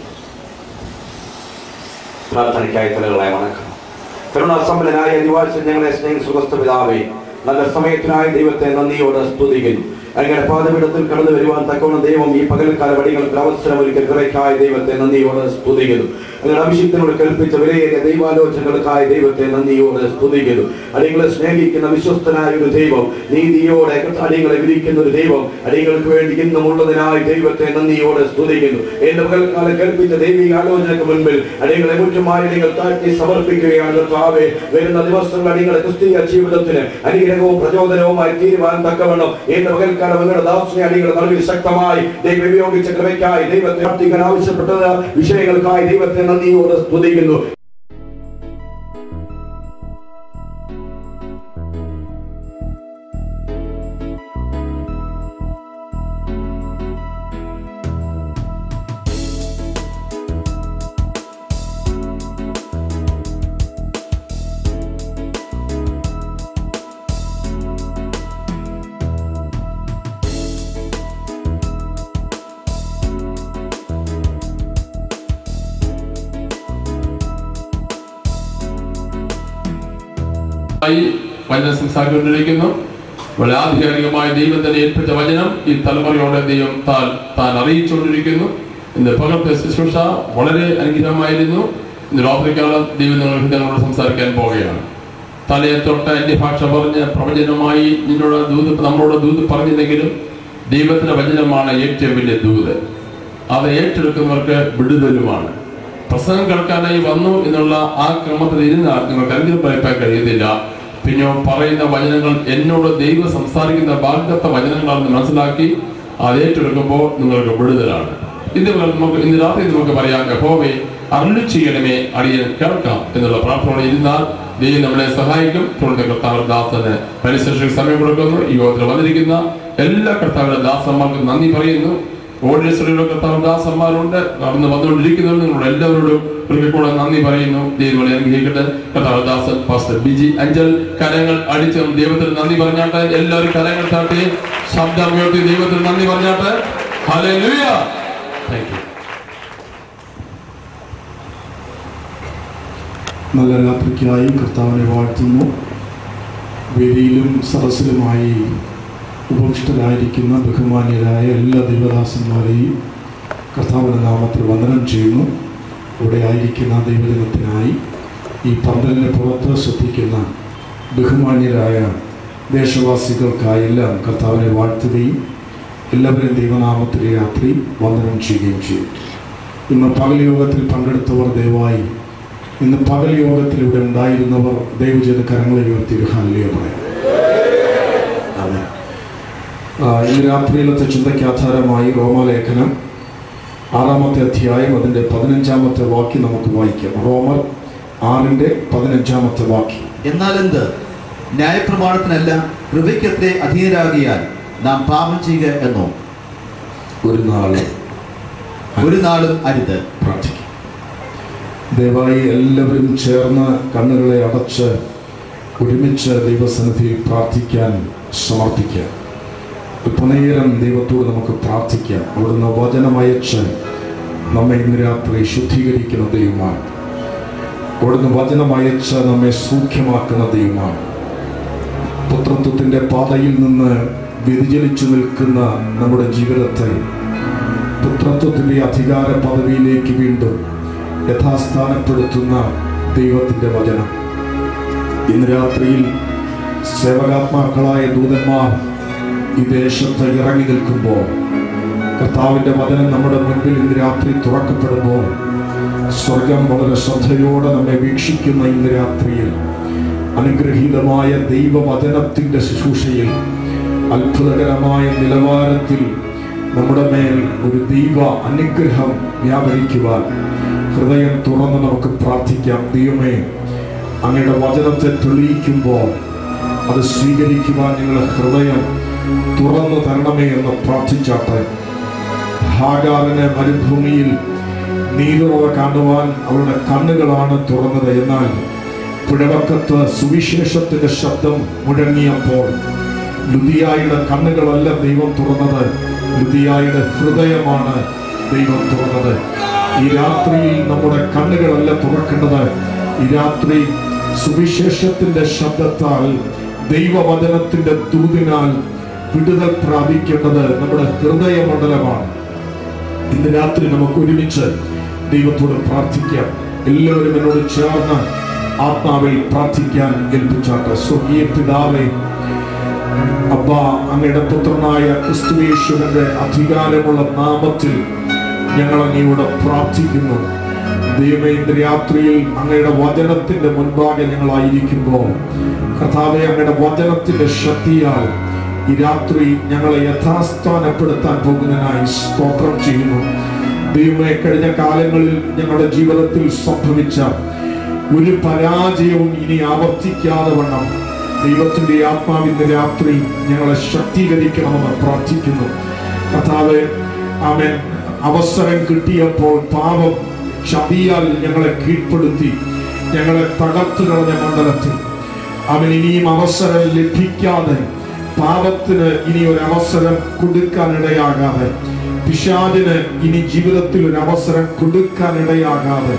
പ്രാർത്ഥനയ്ക്കായി തലകളെ വണക്കം കരുണാസമ്പന്നനായ നിവാസം ഞങ്ങളെ സ്നേഹ സുഖസ്ഥ പിതാവേ നല്ല സമയത്തിനായി ദൈവത്തെ നന്ദിയോടെ സ്തുതിക്കുന്നു അങ്ങനെ പാതപീഠത്തിൽ കടന്നു വരുവാൻ തക്കവണ്ണം ദൈവം ഈ പകൽക്കാല വടികൾക്ക് അവസരം ഒരുക്കിയ കുറയ്ക്കായി ദൈവത്തെ നന്ദിയോടെ സ്തുതിക്കുന്നു അങ്ങനെ അഭിഷിക്തനോട് കൽപ്പിച്ച വിലയേറിയ ദൈവാലോചനകൾക്കായി ദൈവത്തെ നന്ദിയോടെ സ്തുതിക്കുന്നു അടികളെ സ്നേഹിക്കുന്ന വിശ്വസ്തനായ ഒരു ദൈവം നീതിയോടെ അടികളെ വിരിക്കുന്ന ഒരു ദൈവം അടികൾക്ക് വേണ്ടി ഇന്നും ഉള്ളതിനായി ദൈവത്തെ നന്ദിയോടെ സ്തുതിക്കുന്നു എന്റെ പകൽക്കാലം കൽപ്പിച്ച ദൈവിക ആലോചനക്ക് മുൻപിൽ അടികളെ മുറ്റുമായി നിങ്ങൾ താഴ്ത്തി സമർപ്പിക്കുകയാണ് കർത്താവേ വരുന്ന ദിവസങ്ങൾ അടികളെ ക്രിസ്തീയ ജീവിതത്തിന് അനുഗ്രഹവും പ്രചോദനവുമായി തീരുവാൻ തക്കവണ്ണം എന്റെ പകൽക്കാലം നിങ്ങളുടെ ദാസിനെ അടികളെ നടുവിൽ ശക്തമായി ദൈവം ഉപയോഗിച്ച കൃപയ്ക്കായി ദൈവത്തെ പ്രാർത്ഥിക്കാൻ ആവശ്യപ്പെട്ടത് വിഷയങ്ങൾക്കായി ദൈവത്തെ നന്ദിയോടെ സ്തുതിക്കുന്നു ആയി വചനം സംസാരിച്ചുകൊണ്ടിരിക്കുന്നു വളരെ ആധികാരികമായി ദൈവം തന്നെ ഏൽപ്പിച്ച വചനം ഈ തലമുറയോടെ ദൈവം താൻ താൻ അറിയിച്ചുകൊണ്ടിരിക്കുന്നു ഇന്ന് പകർത്തെ ശുശ്രൂഷ വളരെ അനുഗ്രഹമായിരുന്നു ഇന്ന് രാത്രിക്കാലം ദൈവം നിങ്ങൾ ഹൃദയങ്ങളോട് സംസാരിക്കാൻ പോവുകയാണ് തലയെ തൊട്ട് അന്യ ഭാഷ പറഞ്ഞ് പ്രവചനമായി നിന്നോട് ദൂത് നമ്മളോട് ദൂത് പറഞ്ഞില്ലെങ്കിലും ദൈവത്തിന്റെ വചനമാണ് ഏറ്റവും വലിയ ദൂത് അത് ഏറ്റെടുക്കുന്നവർക്ക് വിടുതലുമാണ് പ്രസംഗം കേൾക്കാനായി വന്നു എന്നുള്ള ആ ക്രമത്തിൽ ഇരുന്നാൽ നിങ്ങൾക്ക് അനുഗ്രഹം പറയിപ്പാൻ കഴിയത്തില്ല പിന്നെ പറയുന്ന വചനങ്ങൾ എന്നോട് ദൈവം സംസാരിക്കുന്ന ബാധ്യത വചനങ്ങളാണെന്ന് മനസ്സിലാക്കി അത് ഏറ്റെടുക്കുമ്പോൾ നിങ്ങൾക്ക് വിടുതലാണ് ഇന്ന് നമുക്ക് ഇന്ന് രാത്രി നമുക്ക് പറയാം യഹോവേ അരുളി ചെയ്യണമേ അടിയൻ കേൾക്കാം എന്നുള്ള പ്രാർത്ഥനയോടെ ഇരുന്നാൽ ദൈവം നമ്മളെ സഹായിക്കും തുടർന്ന് കർത്താവ് ദാസന് പരിശീലനയ്ക്ക് സമയം കൊടുക്കുന്നു ഈ യോഗത്തിൽ വന്നിരിക്കുന്ന എല്ലാ കർത്താവിന്റെ ദാസന്മാർക്കും നന്ദി പറയുന്നു ഓഡിയൻസിലുള്ള കർത്താവ് ദാസന്മാരുണ്ട് നടന്ന് വന്നുകൊണ്ടിരിക്കുന്നവർ നിങ്ങളോട് എല്ലാവരോടും ഒരിക്കൽ കൂടെ നന്ദി പറയുന്നു ദൈവങ്ങളെ അനുഗ്രഹിക്കട്ടെ കർത്താവ് ദാസൻ പാസ്റ്റർ ബിജി അഞ്ചൽ കരങ്ങൾ അടിച്ച് ദൈവത്തിന് നന്ദി പറഞ്ഞാട്ടെ എല്ലാവരും കരങ്ങൾ താട്ടി ശബ്ദം ഉയർത്തി ദൈവത്തിന് നന്ദി പറഞ്ഞാട്ടെ ഹല്ലേലൂയ താങ്ക് യു നല്ല രാത്രിക്കായി കർത്താവിനെ വാഴ്ത്തുന്നു വേദിയിലും സദസ്സിലുമായി ഉപവിഷ്ടരായിരിക്കുന്ന ബഹുമാന്യരായ എല്ലാ ദൈവദാസന്മാരെയും കർത്താവിൻ്റെ നാമത്തിൽ വന്ദനം ചെയ്യുന്നു ഇവിടെ ആയിരിക്കുന്ന ദൈവജനത്തിനായി ഈ പന്തലിന് പുറത്ത് ശ്രദ്ധിക്കുന്ന ബഹുമാന്യരായ ദേശവാസികൾക്കായെല്ലാം കർത്താവിനെ വാഴ്ത്തുകയും എല്ലാവരും ദൈവനാമത്തിൽ രാത്രി വന്ദനം ചെയ്യുകയും ചെയ്യും ഇന്ന് പകൽ യോഗത്തിൽ പങ്കെടുത്തവർ ദയവായി ഇന്ന് പകൽ യോഗത്തിൽ ഇവിടെ ഉണ്ടായിരുന്നവർ ദൈവജന കരങ്ങളെ ഉയർത്തി ഒരു ഹല്ലിയ പറയാം ആമേൻ. ആ, ഇന്ന് രാത്രിയിലത്തെ ചിന്തയ്ക്ക് ആധാരമായി റോമാലേഖനം ആറാമത്തെ അധ്യായം അതിൻ്റെ പതിനഞ്ചാമത്തെ വാക്യം നമുക്ക് വായിക്കാം റോമർ ആറിൻ്റെ പതിനഞ്ചാമത്തെ വാക്യം എന്നാൽ എന്ത് ന്യായപ്രമാണത്തിനല്ല കൃപയ്ക്കത്രേ അധീനരാകിയാൽ നാം പാപം ചെയ്യുക എന്നോ ഒരു നാളെ ഒരു നാളും അരുത് പ്രാർത്ഥിക്കും ദയവായി എല്ലാവരും ചേർന്ന് കണ്ണുകളെ അടച്ച് ഒരുമിച്ച് ദൈവസന്നിധിയിൽ പ്രാർത്ഥിക്കാൻ സമർപ്പിക്കാം അല്പനേരം ദൈവത്തോട് നമുക്ക് പ്രാർത്ഥിക്കാം അവിടുന്ന് വചനമയച്ച് നമ്മെ ഇന്ന് രാത്രി ശുദ്ധീകരിക്കുന്ന ദൈവമാണ് അവിടുന്ന് വചനമയച്ച് നമ്മെ സൂക്ഷ്യമാക്കുന്ന ദൈവമാണ് പുത്രത്വത്തിൻ്റെ പാതയിൽ നിന്ന് വ്യതിചലിച്ചു നിൽക്കുന്ന നമ്മുടെ ജീവിതത്തെ പുത്രത്വത്തിൻ്റെ അധികാര പദവിയിലേക്ക് വീണ്ടും യഥാസ്ഥാനപ്പെടുത്തുന്ന ദൈവത്തിൻ്റെ വചനം ഇന്ന് രാത്രിയിൽ സേവകാത്മാക്കളായ ദൂതന്മാർ ഈ ദേശത്ത് ഇറങ്ങി നിൽക്കുമ്പോൾ കർത്താവിൻ്റെ വചനം നമ്മുടെ മുൻപിൽ ഇന്ന് രാത്രി തുറക്കപ്പെടുമ്പോൾ സ്വർഗം വളരെ ശ്രദ്ധയോടെ നമ്മെ വീക്ഷിക്കുന്ന ഇന്ന് രാത്രിയിൽ അനുഗ്രഹീതമായ ദൈവവചനത്തിൻ്റെ ശുശ്രൂഷയിൽ അത്ഭുതകരമായ നിലവാരത്തിൽ നമ്മുടെ മേൽ ഒരു ദൈവ അനുഗ്രഹം വ്യാപരിക്കുവാൻ ഹൃദയം തുറന്ന് നമുക്ക് പ്രാർത്ഥിക്കാം ദൈവമേ അങ്ങയുടെ വചനത്തെ തെളിയിക്കുമ്പോൾ അത് സ്വീകരിക്കുവാൻ നിങ്ങളുടെ ഹൃദയം തുറന്നു തരണമേ എന്ന് പ്രാർത്ഥിച്ചാട്ടെ ഹാഗാറിനെ മരുഭൂമിയിൽ നീരുറവ കാണുവാൻ അവളുടെ കണ്ണുകളാണ് തുറന്നത് എന്നാൽ പുഴവക്കത്ത് സുവിശേഷത്തിന്റെ ശബ്ദം മുഴങ്ങിയപ്പോൾ ലുദിയായുടെ കണ്ണുകളല്ല ദൈവം തുറന്നത് ലുദിയായുടെ ഹൃദയമാണ് ദൈവം തുറന്നത് ഈ രാത്രിയിൽ നമ്മുടെ കണ്ണുകളല്ല തുറക്കേണ്ടത് ഈ രാത്രി സുവിശേഷത്തിന്റെ ശബ്ദത്താൽ ദൈവവചനത്തിന്റെ ദൂതിനാൽ വിടുതൽ പ്രാപിക്കേണ്ടത് നമ്മുടെ ഹൃദയമണ്ഡലമാണ് ഇന്ന് രാത്രി നമുക്ക് ഒരുമിച്ച് ദൈവത്തോട് പ്രാർത്ഥിക്കാം എല്ലാവരും എന്നോട് ചേർന്ന് ആത്മാവിൽ പ്രാർത്ഥിക്കാൻ ഏൽപ്പിച്ചാട്ടെ സ്വർഗീയ പിതാവേ അബ്ബ അങ്ങയുടെ പുത്രനായ ക്രിസ്തുവേശ്വരന്റെ അധികാരമുള്ള നാമത്തിൽ ഞങ്ങൾ അങ്ങയോട് പ്രാർത്ഥിക്കുന്നു ദൈവമേ ഇന്ന് രാത്രിയിൽ അങ്ങയുടെ വചനത്തിന്റെ മുൻപാകെ ഞങ്ങളായിരിക്കുമ്പോൾ കർത്താവെ അങ്ങയുടെ വചനത്തിന്റെ ശക്തിയാൽ ഈ രാത്രി ഞങ്ങളെ യഥാസ്ഥാനപ്പെടുത്താൻ പോകുന്നതിനായി സ്തോത്രം ചെയ്യുന്നു ദൈവമേ കഴിഞ്ഞ കാലങ്ങളിൽ ഞങ്ങളുടെ ജീവിതത്തിൽ സംഭവിച്ച ഒരു പരാജയവും ഇനി ആവർത്തിക്കാതെ വണ്ണം ദൈവത്തിന്റെ ആത്മാവിന്റെ രാത്രി ഞങ്ങളെ ശക്തീകരിക്കണമെന്ന് പ്രാർത്ഥിക്കുന്നു കർത്താവ് ആമേൻ അവസരം കിട്ടിയപ്പോൾ പാപം ചതിയാൽ ഞങ്ങളെ കീഴ്പ്പെടുത്തി ഞങ്ങളെ തകർത്തു കളഞ്ഞ മണ്ഡലത്തിൽ അവൻ ഇനിയും അവസരം ലഭിക്കാതെ പാപത്തിന് ഇനി ഒരു അവസരം കൊടുക്കാനിടയാകാതെ പിശാദിന് ഇനി ജീവിതത്തിൽ ഒരു അവസരം കൊടുക്കാനിടയാകാതെ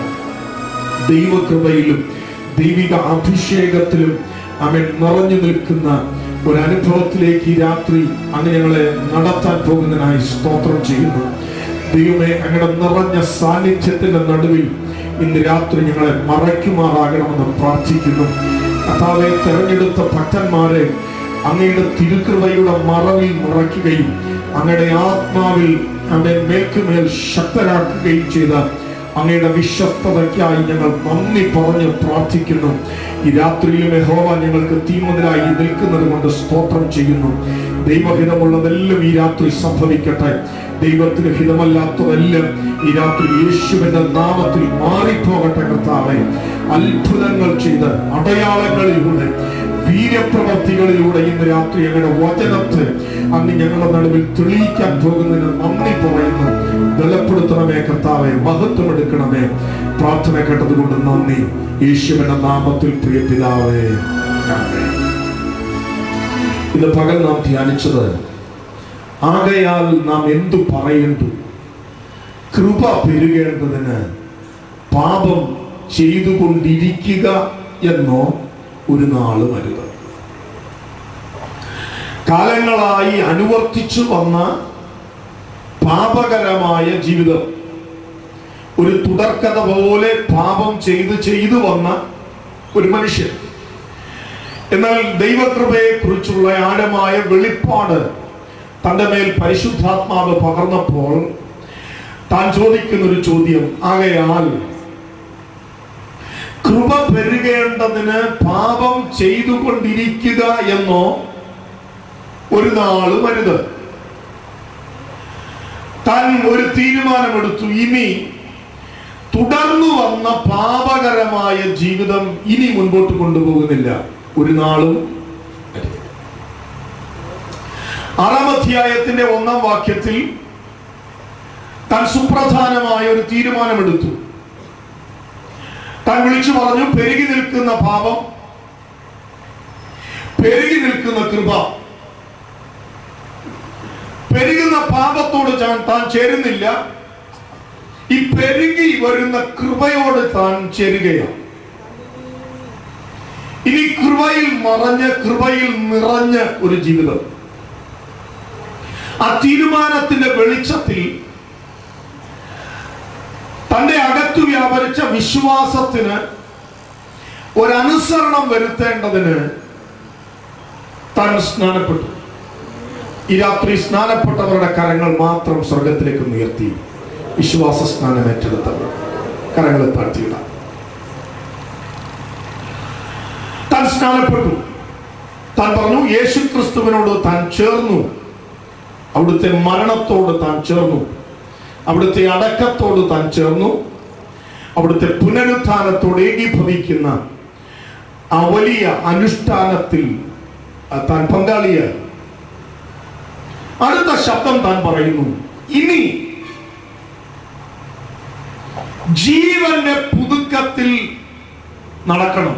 ദൈവകൃപയിലും ദൈവിക അഭിഷേകത്തിലും അവൻ നിറഞ്ഞു നിൽക്കുന്ന ഒരു അനുഭവത്തിലേക്ക് ഈ രാത്രി അങ്ങ് ഞങ്ങളെ നടത്താൻ പോകുന്നതിനായി സ്തോത്രം ചെയ്യുന്നു ദൈവമേ അങ്ങയുടെ നിറഞ്ഞ സാന്നിധ്യത്തിന്റെ നടുവിൽ ഇന്ന് രാത്രി ഞങ്ങളെ മറയ്ക്കുമാറാകണമെന്ന് പ്രാർത്ഥിക്കുന്നു കഥാവെ തെരഞ്ഞെടുത്ത ഭക്തന്മാരെ അങ്ങയുടെ തിരുകൃപയുടെ മറവിൽ നിറയ്ക്കുകയും അങ്ങയുടെ ആത്മാവിൽ അവൻ മേൽക്കുമേൽ ശക്തരാക്കുകയും ചെയ്ത അങ്ങയുടെ വിശ്വസ്തതയ്ക്കായി ഞങ്ങൾ നന്ദി പറഞ്ഞ് പ്രാർത്ഥിക്കുന്നു ഈ രാത്രിയിലും യഹോവ ഞങ്ങൾക്ക് തീമുതലായി നിൽക്കുന്നത് കൊണ്ട് സ്തോത്രം ചെയ്യുന്നു ദൈവഹിതമുള്ളതെല്ലാം ഈ രാത്രി സംഭവിക്കട്ടെ ദൈവത്തിന് ഹിതമല്ലാത്തതെല്ലാം ഈ രാത്രി യേശുവിന്റെ നാമത്തിൽ മാറിപ്പോകട്ടെ കർത്താവെ അത്ഭുതങ്ങൾ ചെയ്ത് അടയാളങ്ങളിലൂടെ വീര്യപ്രവർത്തികളിലൂടെ ഇന്ന് രാത്രി ഞങ്ങളുടെ വചനത്തെ അങ്ങ് ഞങ്ങളുടെ നടുവിൽ തെളിയിക്കാൻ പോകുന്നതിന് നന്ദി പറയുന്നു ബലപ്പെടുത്തണമേ കർത്താവെ മഹത്വം എടുക്കണമേ പ്രാർത്ഥന കേട്ടതുകൊണ്ട് നന്ദി യേശുവിന്റെ നാമത്തിൽ പ്രിയ പിതാവേ ആമേൻ. ഇന്ന് പകൽ നാം ധ്യാനിച്ചത് ആകയാൽ നാം എന്തു പറയേണ്ടു കൃപ പെരുകേണ്ടതിന് പാപം ചെയ്തുകൊണ്ടിരിക്കുക എന്നോ ഒരു നാള് വരുത് കാലങ്ങളായി അനുവർത്തിച്ചു വന്ന പാപകരമായ ജീവിതം ഒരു തുടർക്കഥ പോലെ പാപം ചെയ്ത് ചെയ്തു വന്ന ഒരു മനുഷ്യൻ എന്നാൽ ദൈവകൃപയെ കുറിച്ചുള്ള ആഴമായ വെളിപ്പാട് തന്റെ മേൽ പരിശുദ്ധാത്മാവ് പകർന്നപ്പോൾ താൻ ചോദിക്കുന്ന ഒരു ചോദ്യം ആകയാൽ കൃപ പെരുകേണ്ടതിന് പാപം ചെയ്തുകൊണ്ടിരിക്കുക എന്നോ ഒരു നാള് വരുത് താൻ ഒരു തീരുമാനമെടുത്തു ഇനി തുടർന്നു വന്ന പാപകരമായ ജീവിതം ഇനി മുൻപോട്ട് കൊണ്ടുപോകുന്നില്ല ഒരു നാളും വരില്ല. ആറാം അധ്യായത്തിന്റെ ഒന്നാം വാക്യത്തിൽ താൻ സുപ്രധാനമായ ഒരു തീരുമാനമെടുത്തു താൻ വിളിച്ചു പറഞ്ഞു പെരുകി നിൽക്കുന്ന പാപം പെരുകി നിൽക്കുന്ന കൃപ പെരുകുന്ന പാപത്തോട് താൻ താൻ ചേരുന്നില്ല ഈ പെരുകി വരുന്ന കൃപയോട് താൻ ചേരുകയാണ് ഇനി കൃപയിൽ മറഞ്ഞ് കൃപയിൽ നിറഞ്ഞ ഒരു ജീവിതം ആ തീരുമാനത്തിന്റെ വെളിച്ചത്തിൽ തന്റെ അകത്തു വ്യാപരിച്ച വിശ്വാസത്തിന് ഒരനുസരണം വരുത്തേണ്ടതിന് താൻ സ്നാനപ്പെട്ടു ഈ രാത്രി സ്നാനപ്പെട്ടവരുടെ കരങ്ങൾ മാത്രം സ്വർഗത്തിലേക്ക് ഉയർത്തി വിശ്വാസ സ്നാനം ഏറ്റെടുത്തവർ കരങ്ങൾ താഴ്ത്തിയിടാം താൻ സ്നാനപ്പെട്ടു താൻ പറഞ്ഞു യേശു ക്രിസ്തുവിനോട് താൻ ചേർന്നു അവിടുത്തെ മരണത്തോട് താൻ ചേർന്നു അവിടുത്തെ അടക്കത്തോട് താൻ ചേർന്നു അവിടുത്തെ പുനരുത്ഥാനത്തോട് ഏകീഭവിക്കുന്ന ആ വലിയ അനുഷ്ഠാനത്തിൽ ആ, താൻ പങ്കാളിയായി അടുത്ത ശബ്ദം താൻ പറയുന്നു ഇനി ജീവന്റെ പുതുക്കത്തിൽ നടക്കണം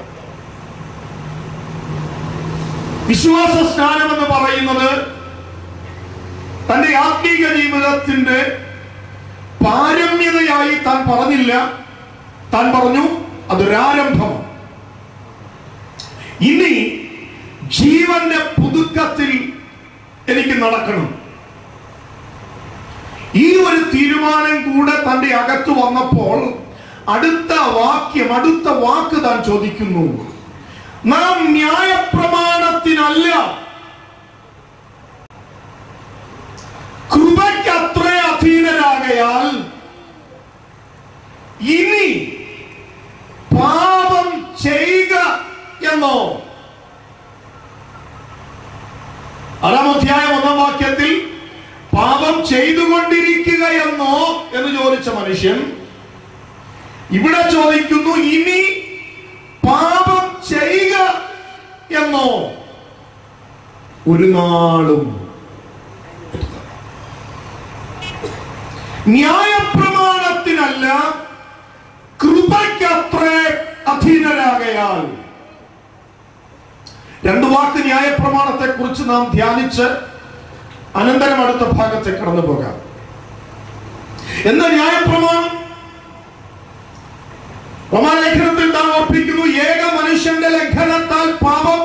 വിശ്വാസ സ്നാനം എന്ന് പറയുന്നത് തന്റെ ആത്മീക ജീവിതത്തിന്റെ പാരമ്യതയായി താൻ പറഞ്ഞില്ല താൻ പറഞ്ഞു അതൊരാരംഭം ഇനി ജീവന്റെ പുതുക്കത്തിൽ എനിക്ക് നടക്കണം ഈ ഒരു തീരുമാനം കൂടെ തന്റെ അകത്ത് വന്നപ്പോൾ അടുത്ത വാക്യം അടുത്ത വാക്ക് താൻ ചോദിക്കുന്നു നാം ന്യായപ്രമാണത്തിനല്ല കൃപയ്ക്ക് അത്ര അധീനരാകയാൽ ഇനി പാപം ചെയ്യുക എന്നോ ആറാം അധ്യായം ഒന്നാം വാക്യത്തിൽ പാപം ചെയ്തുകൊണ്ടിരിക്കുക എന്നോ എന്ന് ചോദിച്ച മനുഷ്യൻ ഇവിടെ ചോദിക്കുന്നു ഇനി പാപം ചെയ്യുക എന്നോ ഒരു നാളും ന്യായപ്രമാണത്തിനല്ല കൃപയ്ക്കത്രേ അധീനരാകയാൽ രണ്ടു വാക്ക് ന്യായപ്രമാണത്തെ കുറിച്ച് നാം ധ്യാനിച്ച് അനന്തരം അടുത്ത ഭാഗത്തെ കടന്നു പോകാം എന്താ ന്യായപ്രമാണം റോമാലേഖനത്തിൽ താൻ ഓർപ്പിക്കുന്നു ഏക മനുഷ്യന്റെ ലംഘനത്താൽ പാപം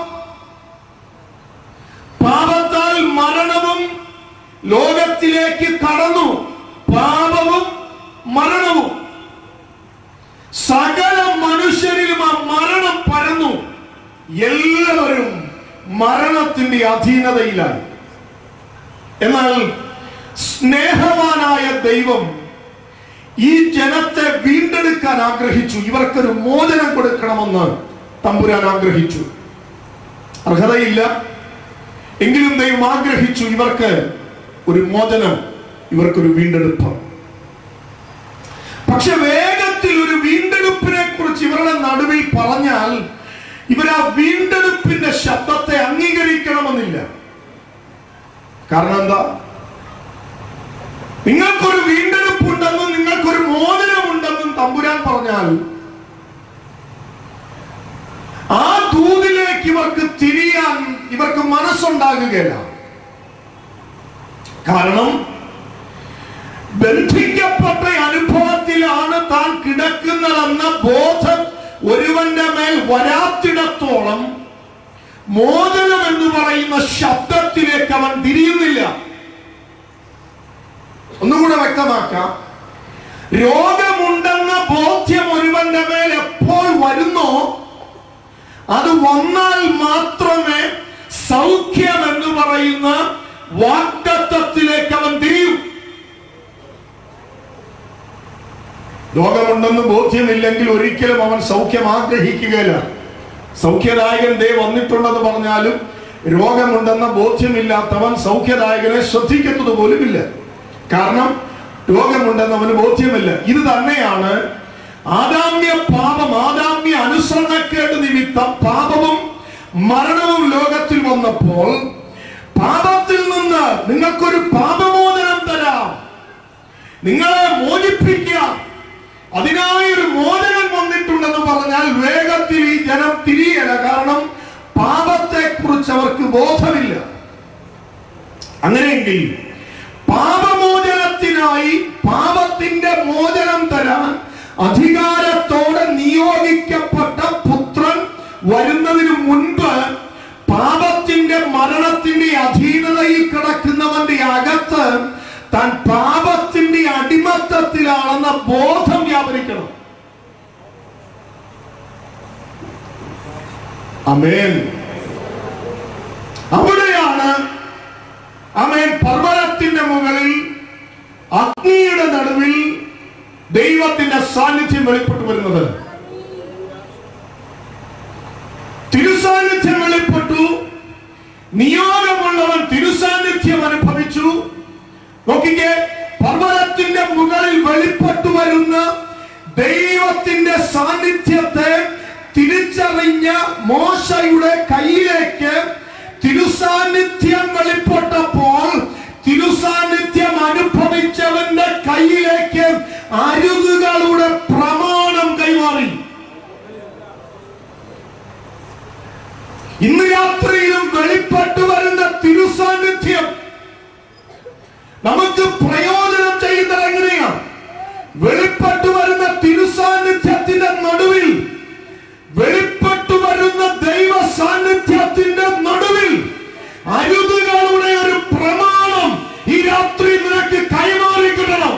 പാപത്താൽ മരണവും ലോകത്തിലേക്ക് കടന്നു പാപവും മരണവും സകല മനുഷ്യരിലും ആ മരണം പരന്നു എല്ലാവരും മരണത്തിന്റെ അധീനതയിലായി എന്നാൽ സ്നേഹവാനായ ദൈവം ഈ ജനത്തെ വീണ്ടെടുക്കാൻ ആഗ്രഹിച്ചു ഇവർക്കൊരു മോചനം കൊടുക്കണമെന്ന് തമ്പുരാൻ ആഗ്രഹിച്ചു അർഹതയില്ല എങ്കിലും ദൈവം ആഗ്രഹിച്ചു ഇവർക്ക് ഒരു മോചനം ഇവർക്കൊരു വീണ്ടെടുപ്പ് പക്ഷെ വേഗത്തിൽ ഒരു വീണ്ടെടുപ്പിനെ കുറിച്ച് ഇവരുടെ നടുവിൽ പറഞ്ഞാൽ ഇവർ ആ വീണ്ടെടുപ്പിന്റെ ശബ്ദത്തെ അംഗീകരിക്കണമെന്നില്ല കാരണം എന്താ നിങ്ങൾക്കൊരു വീണ്ടെടുപ്പുണ്ടെന്നും നിങ്ങൾക്കൊരു മോചനമുണ്ടെന്നും തമ്പുരാൻ പറഞ്ഞാൽ ആ ദൂതിലേക്ക് ഇവർക്ക് തിരിയാൻ ഇവർക്ക് മനസ്സുണ്ടാകുകയില്ല കാരണം ബന്ധിക്കപ്പെട്ട അനുഭവത്തിലാണ് താൻ കിടക്കുന്നതെന്ന ബോധം ഒരുവന്റെ മേൽ വരാത്തിടത്തോളം മോചനം എന്ന് പറയുന്ന ശബ്ദത്തിലേക്ക് അവൻ തിരിയുന്നില്ല ഒന്നുകൂടെ വ്യക്തമാക്കാം രോഗമുണ്ടെന്ന ബോധ്യം ഒരുവന്റെ മേൽ എപ്പോൾ വരുന്നോ അത് വന്നാൽ മാത്രമേ സൗഖ്യം എന്ന് പറയുന്ന വാഗ്ദത്വത്തിലേക്ക് അവൻ തിരിയും രോഗമുണ്ടെന്ന് ബോധ്യമില്ലെങ്കിൽ ഒരിക്കലും അവൻ സൗഖ്യം ആഗ്രഹിക്കുകയില്ല സൗഖ്യദായകൻ ദേ വന്നിട്ടുണ്ടെന്ന് പറഞ്ഞാലും രോഗമുണ്ടെന്ന ബോധ്യമില്ലാത്തവൻ സൗഖ്യദായകനെ ശ്രദ്ധിക്കുന്നത് പോലുമില്ല കാരണം രോഗമുണ്ടെന്ന് അവന് ബോധ്യമില്ല ഇത് തന്നെയാണ് ആദാമ്യ പാപം ആദാമ്യ അനുസരണക്കേട് നിമിത്തം പാപവും മരണവും ലോകത്തിൽ വന്നപ്പോൾ പാപത്തിൽ നിന്ന് നിങ്ങൾക്കൊരു പാപമോചനം തരാം നിങ്ങളെ മോചിപ്പിക്കാം അതിനായി ഒരു മോചനം വന്നിട്ടുണ്ടെന്ന് പറഞ്ഞാൽ വേഗത്തിൽ ഈ ജനം തിരിയല കാരണം പാപത്തെ കുറിച്ച് അവർക്ക് ബോധമില്ല അങ്ങനെയെങ്കിൽ പാപമോചനത്തിനായി പാപത്തിന്റെ മോചനം തരാൻ അധികാരത്തോടെ നിയോഗിക്കപ്പെട്ട പുത്രൻ വരുന്നതിന് മുൻപ് പാപത്തിന്റെ മരണത്തിന്റെ അധീനതയിൽ കിടക്കുന്നവന്റെ അകത്ത് താൻ പാപത്തിന്റെ അടിമത്തത്തിലാണെന്ന ബോധം വ്യാപരിക്കണം അമേൻ അവിടെയാണ് അമേൻ പർവ്വതത്തിന്റെ മുകളിൽ അഗ്നിയുടെ നടുവിൽ ദൈവത്തിന്റെ സാന്നിധ്യം വെളിപ്പെട്ടു വരുന്നത് തിരുസാന്നിധ്യം വെളിപ്പെട്ടു നിയോഗമുള്ളവൻ തിരുസാന്നിധ്യം അനുഭവിച്ചു നോക്കിക്കേ പർവ്വതത്തിന്റെ മുകളിൽ വെളിപ്പെട്ടു വരുന്ന ദൈവത്തിന്റെ സാന്നിധ്യത്തെ തിരിച്ചറിഞ്ഞ മോശയുടെ കയ്യിലേക്ക് തിരുസാന്നിധ്യം വെളിപ്പെട്ടപ്പോൾ തിരുസാന്നിധ്യം അനുഭവിച്ചവന്റെ കയ്യിലേക്ക് അരുതുകളുടെ പ്രമാണം കൈമാറി ഇന്ന് രാത്രിയിലും വെളിപ്പെട്ടു വരുന്ന തിരുസാന്നിധ്യം നമുക്ക് പ്രയോജനം ചെയ്യുന്നത് എങ്ങനെയാണ് വെളിപ്പെട്ടു വരുന്ന തിരുസാന്നിധ്യത്തിന്റെ നടുവിൽ വെളിപ്പെട്ടു വരുന്ന ദൈവ സാന്നിധ്യത്തിന്റെ നടുവിൽ അരുതുകളുടെ ഒരു പ്രമാണം ഈ രാത്രി നിനക്ക് കൈമാറി കിട്ടണം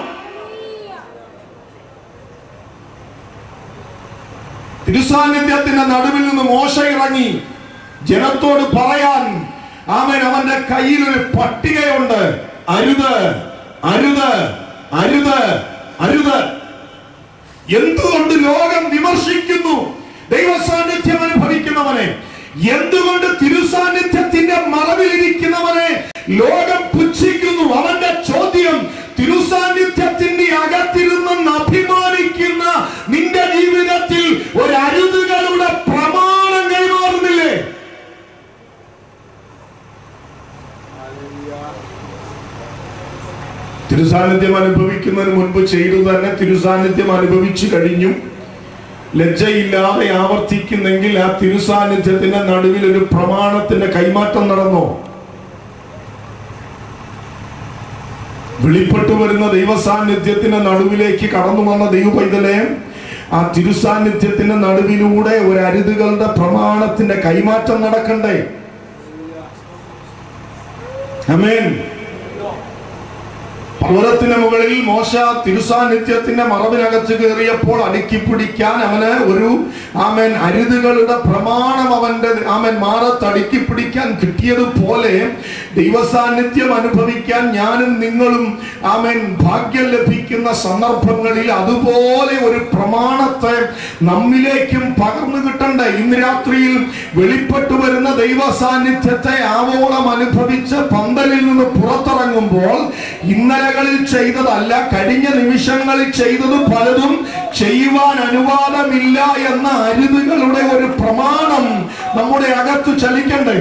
തിരുസാന്നിധ്യത്തിന്റെ നടുവിൽ നിന്ന് മോശ ഇറങ്ങി ജനത്തോട് പറയാൻ അവൻ അവന്റെ കയ്യിൽ ഒരു പട്ടികയുണ്ട് അരുത് അരുത് അരുത് അരുത് എന്തുകൊണ്ട് ലോകം വിമർശിക്കുന്നു ദൈവ സാന്നിധ്യം അനുഭവിക്കുന്നവനെ എന്തുകൊണ്ട് തിരുസാന്നിധ്യത്തിന്റെ മറവിലിരിക്കുന്നവനെ ലോകം പുച്ഛിക്കുന്നു അവന്റെ ചോദ്യം തിരുസാന്നിധ്യത്തിന്റെ അകത്തിരുന്ന് അഭിമാനിക്കുന്ന നിന്റെ ജീവിതത്തിൽ ഒരു അരുതുകളുടെ പ്രമാണം കൈമാറുന്നില്ലേ തിരുസാന്നിധ്യം അനുഭവിക്കുന്നതിന് മുൻപ് ചെയ്തു തന്നെ തിരുസാന്നിധ്യം അനുഭവിച്ചു കഴിഞ്ഞു ലജ്ജയില്ലാതെ ആവർത്തിക്കുന്നെങ്കിൽ ആ തിരുസാന്നിധ്യത്തിന്റെ നടുവിൽ ഒരു പ്രമാണത്തിന്റെ കൈമാറ്റം നടന്നോ വെളിപ്പെട്ടു വരുന്ന ദൈവസാന്നിധ്യത്തിന്റെ നടുവിലേക്ക് കടന്നു വന്ന ദൈവ പൈതലെ ആ തിരുസാന്നിധ്യത്തിന്റെ നടുവിലൂടെ ഒരു അരുതുകളുടെ പ്രമാണത്തിന്റെ കൈമാറ്റം നടക്കണ്ടേ അമേൻ പർവ്വതത്തിന് മുകളിൽ മോശ തിരുസാന്നിധ്യത്തിന്റെ മറവിനകത്ത് കയറിയപ്പോൾ അടുക്കി പിടിക്കാൻ അവന് ഒരു ആമൻ അരുതുകളുടെ പ്രമാണം അവന്റെ ആമൻ മാറത്ത് അടുക്കി പിടിക്കാൻ കിട്ടിയതുപോലെ ദൈവസാന്നിധ്യം അനുഭവിക്കാൻ ഞാനും നിങ്ങളും ആമൻ ഭാഗ്യം ലഭിക്കുന്ന സന്ദർഭങ്ങളിൽ അതുപോലെ ഒരു പ്രമാണത്തെ നമ്മിലേക്കും പകർന്നു കിട്ടണ്ടേ ഇന്ന് രാത്രിയിൽ വെളിപ്പെട്ടു വരുന്ന ദൈവ സാന്നിധ്യത്തെ ആവോളം അനുഭവിച്ച് പന്തലിൽ നിന്ന് പുറത്തിറങ്ങുമ്പോൾ ഇന്നലകളിൽ ചെയ്തതല്ല കഴിഞ്ഞ നിമിഷങ്ങളിൽ ചെയ്തത് പലതും ചെയ്യുവാൻ അനുവാദമില്ല എന്ന അരുതുകളുടെ ഒരു പ്രമാണം നമ്മുടെ അകത്ത് ചലിക്കണ്ടേ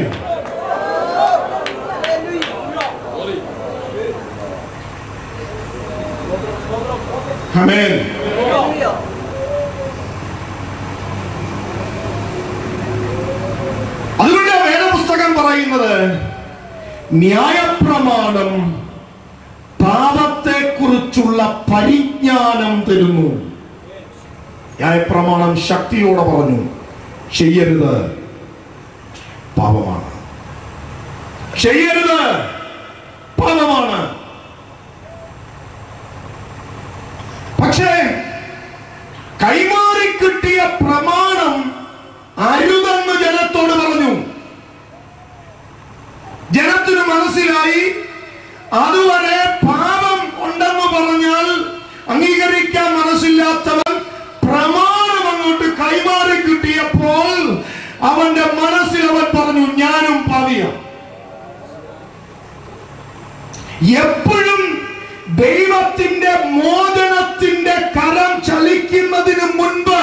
ആമേൻ അതുകൊണ്ട് വേദപുസ്തകം പറയുന്നത് ന്യായപ്രമാണം പാപത്തെക്കുറിച്ചുള്ള പരിജ്ഞാനം തരുന്നു ന്യായപ്രമാണം ശക്തിയോടെ പറഞ്ഞു ചെയ്യരുത് പാപമാണ് ചെയ്യരുത് പാപമാണ് പക്ഷേ കൈമാറി കിട്ടിയ പ്രമാണം അരുതെന്ന് ജനത്തോട് പറഞ്ഞു ജനത്തിന് മനസ്സിലായി അതുവരെ പാപം ഉണ്ടെന്ന് പറഞ്ഞാൽ അംഗീകരിക്കാൻ മനസ്സില്ലാത്തവൻ പ്രമാണം അങ്ങോട്ട് കൈമാറി കിട്ടിയപ്പോൾ അവന്റെ മനസ്സിൽ അവൻ പറഞ്ഞു ഞാനും പാവിയാണ് എപ്പോഴും ദൈവത്തിന്റെ മോചനത്തിന്റെ കരം ചലിക്കുന്നതിന് മുൻപ്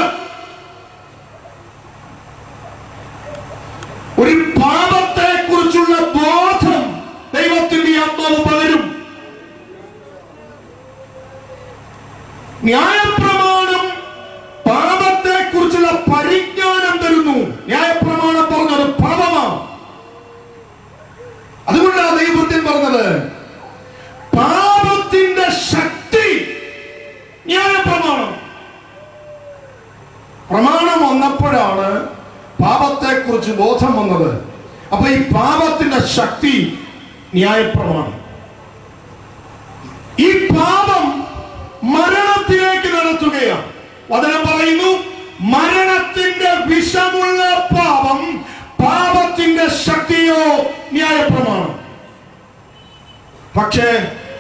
ഒരു പാപത്തെ കുറിച്ചുള്ള ബോധം ദൈവത്തിന്റെ ആത്മാവ് പകരും ന്യായപ്രമാണം പാപത്തെ കുറിച്ചുള്ള പരിജ്ഞാനം തരുന്നു ന്യായപ്രമാണം പറഞ്ഞത് പാപമാണ് അതുകൊണ്ടാണ് ദൈവത്തിൽ പറഞ്ഞത് പാപത്തിന്റെ ശക്തി ന്യായപ്രമാണം പ്രമാണം വന്നപ്പോഴാണ് പാപത്തെ കുറിച്ച് ബോധം വന്നത് അപ്പൊ ഈ പാപത്തിന്റെ ശക്തി ന്യായപ്രമാണം ഈ പാപം മരണത്തിലേക്ക് നടത്തുകയാണ് വചനം പറയുന്നു മരണത്തിന്റെ വിഷമുള്ള പാപം പാപത്തിന്റെ ശക്തിയോ ന്യായപ്രമാണം പക്ഷേ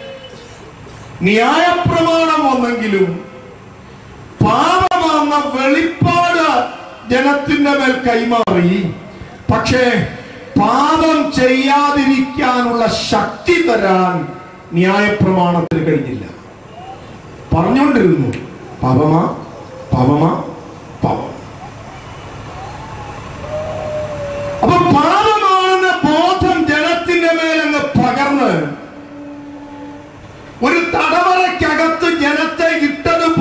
ന്യായപ്രമാണം വന്നെങ്കിലും പാപമാണെന്ന വെളിപ്പാട് ജനത്തിന്റെ മേൽ കൈമാറി പക്ഷേ പാപം ചെയ്യാതിരിക്കാനുള്ള ശക്തി തരാൻ ന്യായപ്രമാണത്തിന് കഴിഞ്ഞില്ല പറഞ്ഞുകൊണ്ടിരുന്നു പാപമാ പാപമാ പാപം അപ്പൊ പാപമാണെന്ന ബോധം ജനത്തിന്റെ മേലങ്ങ് പകർന്ന് ഒരു തടവറയ്ക്കകത്ത് ജനത്തെ ഇട്ടത്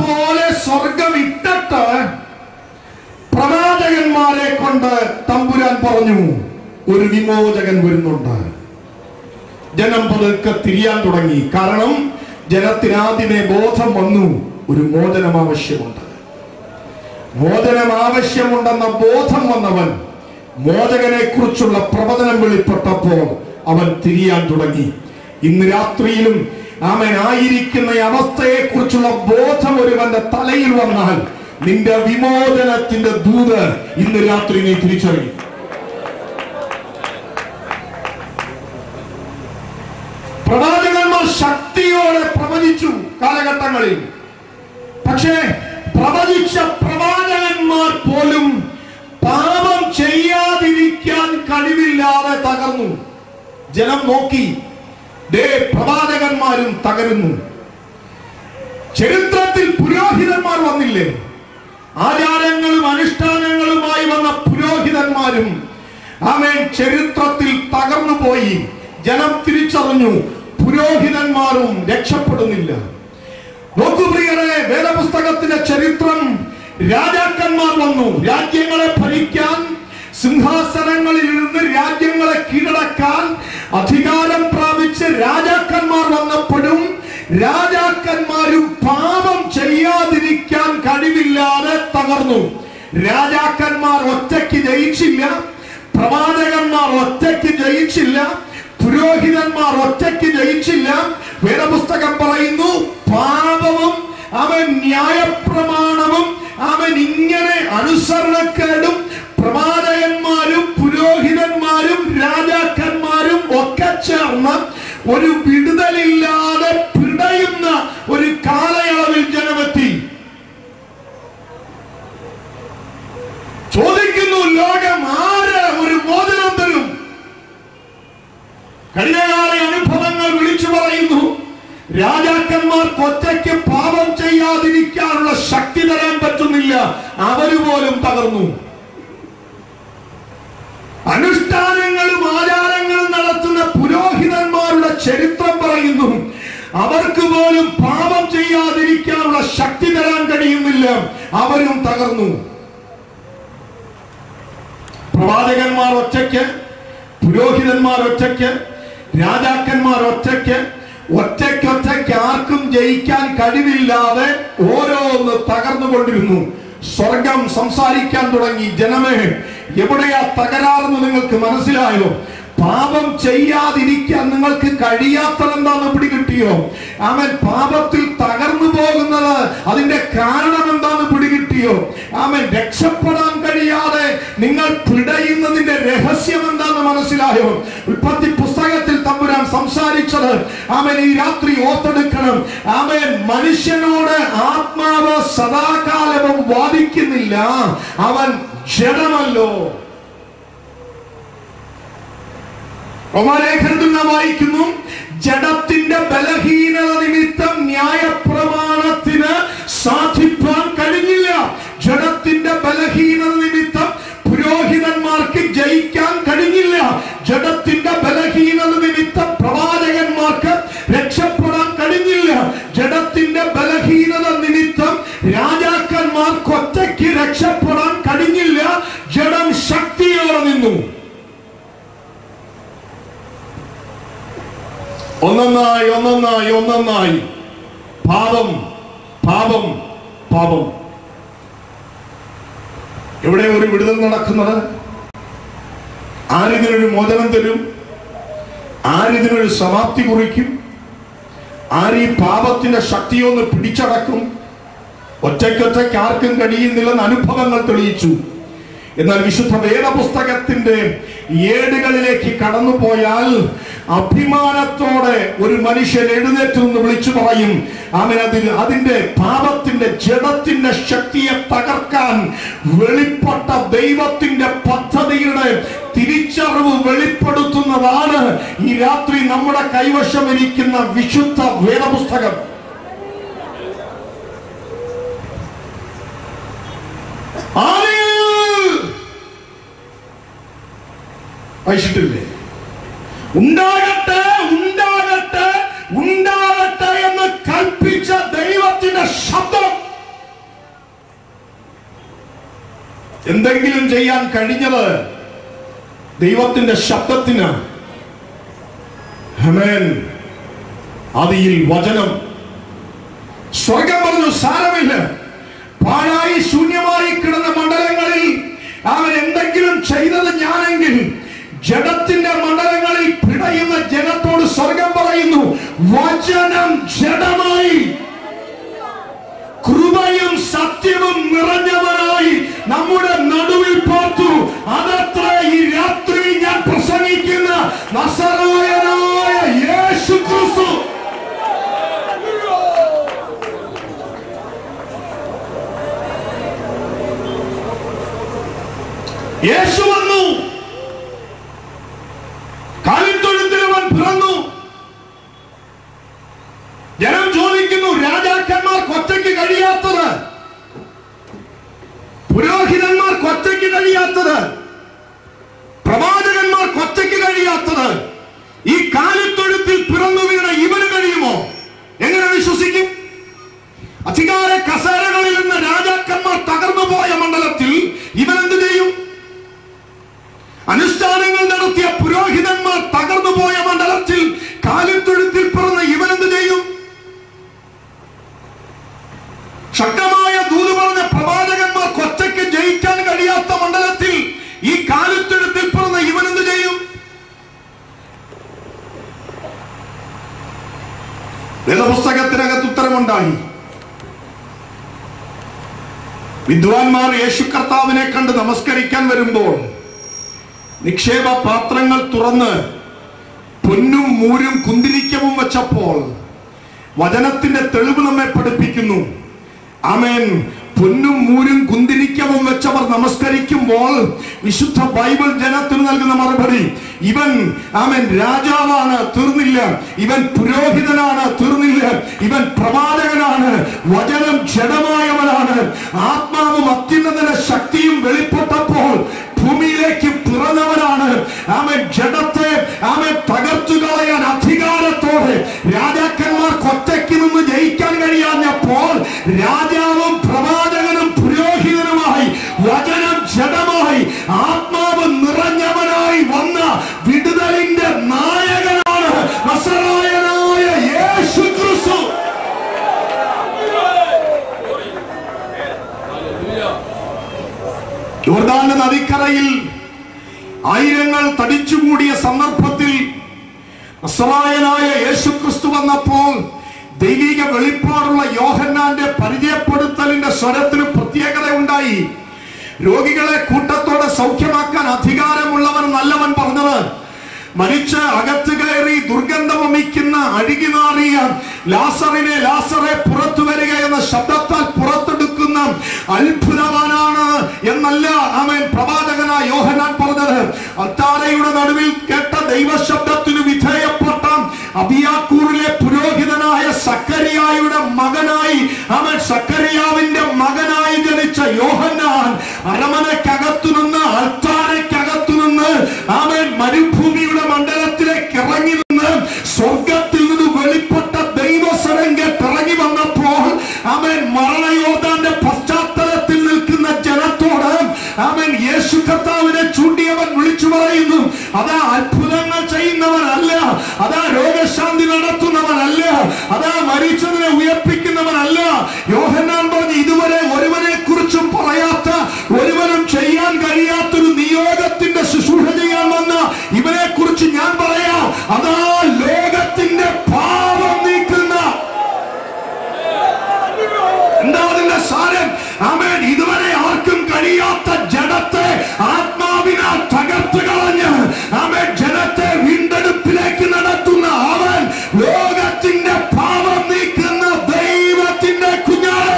കൊണ്ട് തമ്പുരാൻ പറഞ്ഞു ഒരു വിമോചകൻ വരുന്നുണ്ട് ജനം പതുക്കെ തിരിയാൻ തുടങ്ങി കാരണം ജനത്തിനാദ്യമേ ബോധം വന്നു ഒരു മോചനം ആവശ്യമുണ്ട് മോചനം ആവശ്യമുണ്ടെന്ന ബോധം വന്നവൻ മോചകനെ കുറിച്ചുള്ള പ്രവചനം വെളിപ്പെട്ടപ്പോൾ അവൻ തിരിയാൻ തുടങ്ങി ഇന്ന് രാത്രിയിലും അവൻ ആയിരിക്കുന്ന ഈ അവസ്ഥയെ കുറിച്ചുള്ള ബോധം ഒരുവന്റെ തലയിൽ വന്നാൽ നിന്റെ വിമോചനത്തിന്റെ ദൂത് ഇന്ന് രാത്രി നീ തിരിച്ചറിയും പ്രവാചകന്മാർ ശക്തിയോടെ പ്രവചിച്ചു കാലഘട്ടങ്ങളിൽ പക്ഷേ പ്രവചിച്ച പ്രവാചകന്മാർ പോലും പാപം ചെയ്യാതിരിക്കാൻ കഴിവില്ലാതെ തകർന്നു ജനം നോക്കി ദേ പ്രവാചകന്മാരും തകരുന്നു ചരിത്രത്തിൽ പുരോഹിതന്മാർ വന്നില്ലേ ആചാരങ്ങളും അനുഷ്ഠാനങ്ങളുമായി വന്ന പുരോഹിതന്മാരും അവൻ ചരിത്രത്തിൽ തകർന്നു പോയി ജനം തിരിച്ചറിഞ്ഞു പുരോഹിതന്മാരും രക്ഷപ്പെടുന്നില്ല നോക്കൂ പ്രിയരെ വേദപുസ്തകത്തിന്റെ ചരിത്രം രാജാക്കന്മാർ വന്നു രാജ്യങ്ങളെ ഭരിക്കാൻ സിംഹാസനങ്ങളിൽ ഇരുന്ന് രാജ്യങ്ങളെ കീഴടക്കാൻ അധികാരം പ്രാപിച്ച് രാജാക്കന്മാർ വന്നപ്പോഴും രാജാക്കന്മാരും പാപം ചെയ്യാതിരിക്കാൻ കഴിവില്ലാതെ തകർന്നു രാജാക്കന്മാർ ഒറ്റയ്ക്ക് ജയിച്ചില്ല പ്രവാചകന്മാർ ഒറ്റയ്ക്ക് ജയിച്ചില്ല പുരോഹിതന്മാർ ഒറ്റയ്ക്ക് ജയിച്ചില്ല വേദപുസ്തകം പറയുന്നു പാപവും അവൻ ന്യായപ്രമാണവും അവൻ ഇങ്ങനെ അനുസരണക്കേടും പ്രവാചകന്മാരും പുരോഹിതന്മാരും രാജാക്കന്മാരും ഒക്കെ ചേർന്ന് ഒരു വിടുതലില്ലാതെ പിടയുന്ന ഒരു കാലയളവിൽ ജനമെത്തി ചോദിക്കുന്നു ലോകം ആര് ഒരു മോചനം തരും കഴിഞ്ഞകാല അനുഭവങ്ങൾ വിളിച്ചു പറയുന്നു രാജാക്കന്മാർക്ക് ഒറ്റയ്ക്ക് പാപം ചെയ്യാതിരിക്കാനുള്ള ശക്തി തരാൻ പറ്റുന്നില്ല അവര് പോലും തകർന്നു അനുഷ്ഠാനങ്ങളും ആചാരങ്ങളും നടത്തുന്ന പുരോഹിതന്മാരുടെ ചരിത്രം പറയുന്നു അവർക്ക് പോലും പാപം ചെയ്യാതിരിക്കാനുള്ള ശക്തി തരാൻ കഴിയുന്നില്ല അവരും തകർന്നു പ്രവാചകന്മാർ ഒറ്റയ്ക്ക് പുരോഹിതന്മാർ ഒറ്റയ്ക്ക് രാജാക്കന്മാർ ഒറ്റയ്ക്ക് ഒറ്റയ്ക്കൊറ്റയ്ക്ക് ആർക്കും ജയിക്കാൻ കഴിവില്ലാതെ ഓരോന്ന് തകർന്നുകൊണ്ടിരുന്നു സ്വർഗം സംസാരിക്കാൻ തുടങ്ങി ജനമേ എവിടെയാ തകരാറെന്ന് നിങ്ങൾക്ക് മനസ്സിലായോ പാപം ചെയ്യാതിരിക്കാൻ നിങ്ങൾക്ക് കഴിയാത്തതെന്താന്ന് പിടികിട്ടിയോ അവൻ പാപത്തിൽ തകർന്നു പോകുന്നത് അതിന്റെ കാരണം എന്താന്ന് പിടികിട്ടിയോ അവൻ രക്ഷപ്പെടാൻ കഴിയാതെ നിങ്ങൾ പിടയുന്നതിന്റെ രഹസ്യം എന്താന്ന് മനസ്സിലായോ ഉൽപ്പത്തി പുസ്തകത്തിൽ തമ്പുരാൻ സംസാരിച്ചത് അവൻ ഈ രാത്രി ഓർത്തെടുക്കണം അവൻ മനുഷ്യനോട് ആത്മാവ് സദാകാലവും വാദിക്കുന്നില്ല അവൻ ജഡമല്ലോ റോമാലേഖനത്തിൽ നാം വായിക്കുന്നു ജഡത്തിന്റെ ബലഹീനത നിമിത്തം ന്യായപ്രമാണത്തിന് സാധിപ്പാൻ കഴിഞ്ഞില്ല ജഡത്തിന്റെ ബലഹീനത നിമിത്തം പുരോഹിതന്മാർക്ക് ജയിക്കാൻ കഴിഞ്ഞില്ല ജഡത്തിന്റെ ബലഹീനത നിമിത്തം പ്രവാചകന്മാർക്ക് രക്ഷപ്പെടാൻ കഴിഞ്ഞില്ല ജഡത്തിന്റെ ബലഹീനത നിമിത്തം രാജാക്കന്മാർക്ക് ഒറ്റയ്ക്ക് രക്ഷപ്പെടാൻ കഴിഞ്ഞില്ല ജഡം ശക്തിയോടെ നിന്നു ഒന്നൊന്നായി ഒന്നൊന്നായി ഒന്നൊന്നായി പാപം പാപം പാപം എവിടെ ഒരു വിടുതൽ നടക്കുന്നത് ആരിതിനൊരു മോചനം തരും ആരിതിനൊരു സമാപ്തി കുറിക്കും ആര് ഈ പാപത്തിന്റെ ശക്തിയൊന്ന് പിടിച്ചടക്കും ഒറ്റയ്ക്കൊറ്റയ്ക്ക് ആർക്കും കഴിയുന്നില്ലെന്ന് അനുഭവങ്ങൾ തെളിയിച്ചു എന്നാൽ വിശുദ്ധ വേദപുസ്തകത്തിന്റെ ഏടുകളിലേക്ക് കടന്നുപോയാൽ അഭിമാനത്തോടെ ഒരു മനുഷ്യൻ എഴുന്നേറ്റ് നിന്ന് വിളിച്ചു പറയും അവൻ അതിൽ അതിന്റെ പാപത്തിന്റെ ജഡത്തിന്റെ ശക്തിയെ തകർക്കാൻ വെളിപ്പെട്ട ദൈവത്തിന്റെ പദ്ധതിയുടെ തിരിച്ചറിവ് വെളിപ്പെടുത്തുന്നതാണ് ഈ രാത്രി നമ്മുടെ കൈവശം ഇരിക്കുന്ന വിശുദ്ധ വേദപുസ്തകം ആദിയിൽ വായിച്ചിട്ടില്ലേ ഉണ്ടാകട്ടെ ഉണ്ടാകട്ടെ ഉണ്ടാകട്ടെ എന്ന് കൽപ്പിച്ച ദൈവത്തിന്റെ ശബ്ദം എന്തെങ്കിലും ചെയ്യാൻ കഴിഞ്ഞത് ദൈവത്തിന്റെ ശബ്ദത്തിന് ഹമേൻ അതിൽ വചനം സ്വർഗം പറഞ്ഞു സാരമില്ല പാഴായി ശൂന്യമായി കിടന്ന മണ്ഡലങ്ങളിൽ അവൻ എന്തെങ്കിലും ചെയ്തത് ഞാനെങ്കിൽ ജഡത്തിന്റെ മണ്ഡലങ്ങളിൽ പിടയുന്ന ജനത്തോട് സ്വർഗം പറയുന്നു വചനം ജഡമായി കൃപയും സത്യവും നിറഞ്ഞവനായി നമ്മുടെ നടുവിൽ പാർത്തു അതത്ര ഈ രാത്രി ഞാൻ പ്രസംഗിക്കുന്ന നസറായനായ യേശു ക്രിസ്തു യേശു വന്നു കാലിത്തൊഴുത്തിൽ അവൻ പിറന്നു ജനം ചോദിക്കുന്നു രാജാക്കന്മാർക്ക് ഒറ്റയ്ക്ക് കഴിയാത്തത് പുരോഹിതന്മാർക്ക് ഒറ്റയ്ക്ക് കഴിയാത്തത് പ്രവാചകന്മാർക്ക് ഒറ്റയ്ക്ക് കഴിയാത്തത് ഈ കാലിത്തൊഴുത്തിൽ പിറന്നു വീണ ഇവന് കഴിയുമോ എങ്ങനെ വിശ്വസിക്കും അധികാര കസേരകളിൽ നിന്ന് രാജാക്കന്മാർ തകർന്നു പോയ മണ്ഡലത്തിൽ ഇവൻ എന്ത് ചെയ്യും അനുഷ്ഠാനങ്ങൾ നടത്തിയ പുരോഹിതന്മാർ തകർന്നു പോയ മണ്ഡലത്തിൽ കാലിത്തൊഴുത്തിൽ പിറന്ന ഇവൻ എന്ത് ചെയ്യും ശക്തമായ ദൂത് പറഞ്ഞ പ്രവാചകന്മാർ കൊച്ചയ്ക്ക് ജയിക്കാൻ കഴിയാത്ത മണ്ഡലത്തിൽ ഈ കാലിത്തൊഴുത്തിൽ പിറന്ന ഇവൻ എന്ത് ചെയ്യും വേദപുസ്തകത്തിനകത്ത് ഉത്തരമുണ്ടായി വിദ്വാൻമാർ യേശു കർത്താവിനെ കണ്ട് നമസ്കരിക്കാൻ വരുമ്പോൾ നിക്ഷേപ പാത്രങ്ങൾ തുറന്ന് പൊന്നും മൂരും കുന്തിരിക്കവും വെച്ചപ്പോൾ വചനത്തിന്റെ തെളിവ് നമ്മെ പഠിപ്പിക്കുന്നു ആമേൻ പൊന്നും മൂരും കുന്തിരിക്കവും വെച്ചവർ നമസ്കരിക്കുമ്പോൾ വിശുദ്ധ ബൈബിൾ ജനത്തിന് നൽകുന്ന മറുപടി ഇവൻ ആമൻ രാജാവാണ് തീർന്നില്ല ഇവൻ പുരോഹിതനാണ് തീർന്നില്ല ഇവൻ പ്രവാചകനാണ് വചനം ജഡമായവനാണ് ആത്മാവും അത്യുന്നതന ശക്തിയും വെളിപ്പെട്ടപ്പോൾ ഭൂമിയിലേക്ക് പിറന്നവനാണ് ആമൻ ജഡത്തെ ആമൻ തകർത്തു കളയാൻ അധികാരത്തോടെ രാജാക്കന്മാർക്ക് ഒറ്റയ്ക്ക് നിന്ന് ജയിക്കാൻ കഴിയാഞ്ഞപ്പോൾ രാജാവും പ്രവാചകനും പുരോഹിതനുമായി വചനം ജഡമായി ആത്മാവ് നിറഞ്ഞവനായി വന്ന വിടുതലിന്റെ നായകനാണ് നസറായനായ യേശു ക്രിസ്തു യോർദാന്റെ നദിക്കരയിൽ ആയിരങ്ങൾ തടിച്ചുകൂടിയ സന്ദർഭത്തിൽ നസ്രായനായ യേശുക്രിസ്തു വന്നപ്പോൾ ദൈവിക വെളിപ്പാടുള്ള യോഹന്നാന്റെ പരിചയപ്പെടുത്തലിന്റെ സ്വരത്തിന് പ്രത്യേകത ഉണ്ടായി രോഗികളെ കൂട്ടത്തോടെ സൗഖ്യമാക്കാൻ അധികാരമുള്ളവൻ നല്ലവൻ പറഞ്ഞത് മരിച്ച് അകത്ത് കയറി ദുർഗന്ധം വമിക്കുന്ന അഴുകിനാറിയ ലാസറിനെ ലാസറെ പുറത്തു വരിക എന്ന ശബ്ദത്താൽ പുറത്തെടുക്കുന്ന അത്ഭുതവാനാണ് എന്നല്ല അവൻ പ്രവാചകനായ യോഹനാൻ പറഞ്ഞത് അത്താരയുടെ നടുവിൽ കേട്ട ദൈവശബ്ദത്തിന് വിധേയപ്പെട്ട അബിയാക്കൂറിലെ പുരോഹിതനായ സക്കരിയായുടെ മകനായി അവൻ സക്കരിയാവിന്റെ മകനായി ജനിച്ച യോഹന്നാൻ അരമനക്കകത്തു നിന്ന് അൽത്താരക്കകത്തു നിന്ന് അവൻ മരുഭൂമിയുടെ മണ്ഡലത്തിലേക്ക് ഇറങ്ങി നിന്ന് സ്വർഗത്തിൽ നിന്ന് വെളിപ്പെട്ട ദൈവസ്വരം കേട്ടിറങ്ങി വന്നപ്പോൾ അവൻ മരണയോദ്ധാന്റെ പശ്ചാത്തലത്തിൽ നിൽക്കുന്ന ജനത്തോട് അവൻ യേശു കർത്താവിനെ ചൂണ്ടിയവൻ വിളിച്ചു പറയുന്നു അതാ അത്ഭുതങ്ങൾ ചെയ്യുന്നവനല്ല അതാ രോഗശാന്തി നടത്തുന്നവനല്ല അതാ മരിച്ചതിനെ ഉയർപ്പിക്കുന്നവനല്ല യോഹന്നാൻ പറഞ്ഞു ഇതുവരെ ഒരുവനെ കുറിച്ചും പറയാത്ത ഒരുവനും ചെയ്യാൻ കഴിയാത്തൊരു നിയോഗത്തിന്റെ ശുശ്രൂഷ ചെയ്യാൻ വന്ന ഇവനെ കുറിച്ച് ഞാൻ പറയാം അതാ ലോകത്തിന്റെ പാപം നീക്കുന്ന എന്താ അതിന്റെ സാരം ആമേൻ ഇതുവരെ ആർക്കും കഴിയാത്ത ജഡത്തെ ആത്മാവിനാൽ തകർത്ത് കളഞ്ഞ് ആമേൻ ജനത്തെ വീണ്ടെടുപ്പിലേക്ക് നടത്തുന്ന അവൻ ലോകത്തിന്റെ പാപം നീക്കുന്ന ദൈവത്തിന്റെ കുഞ്ഞാട്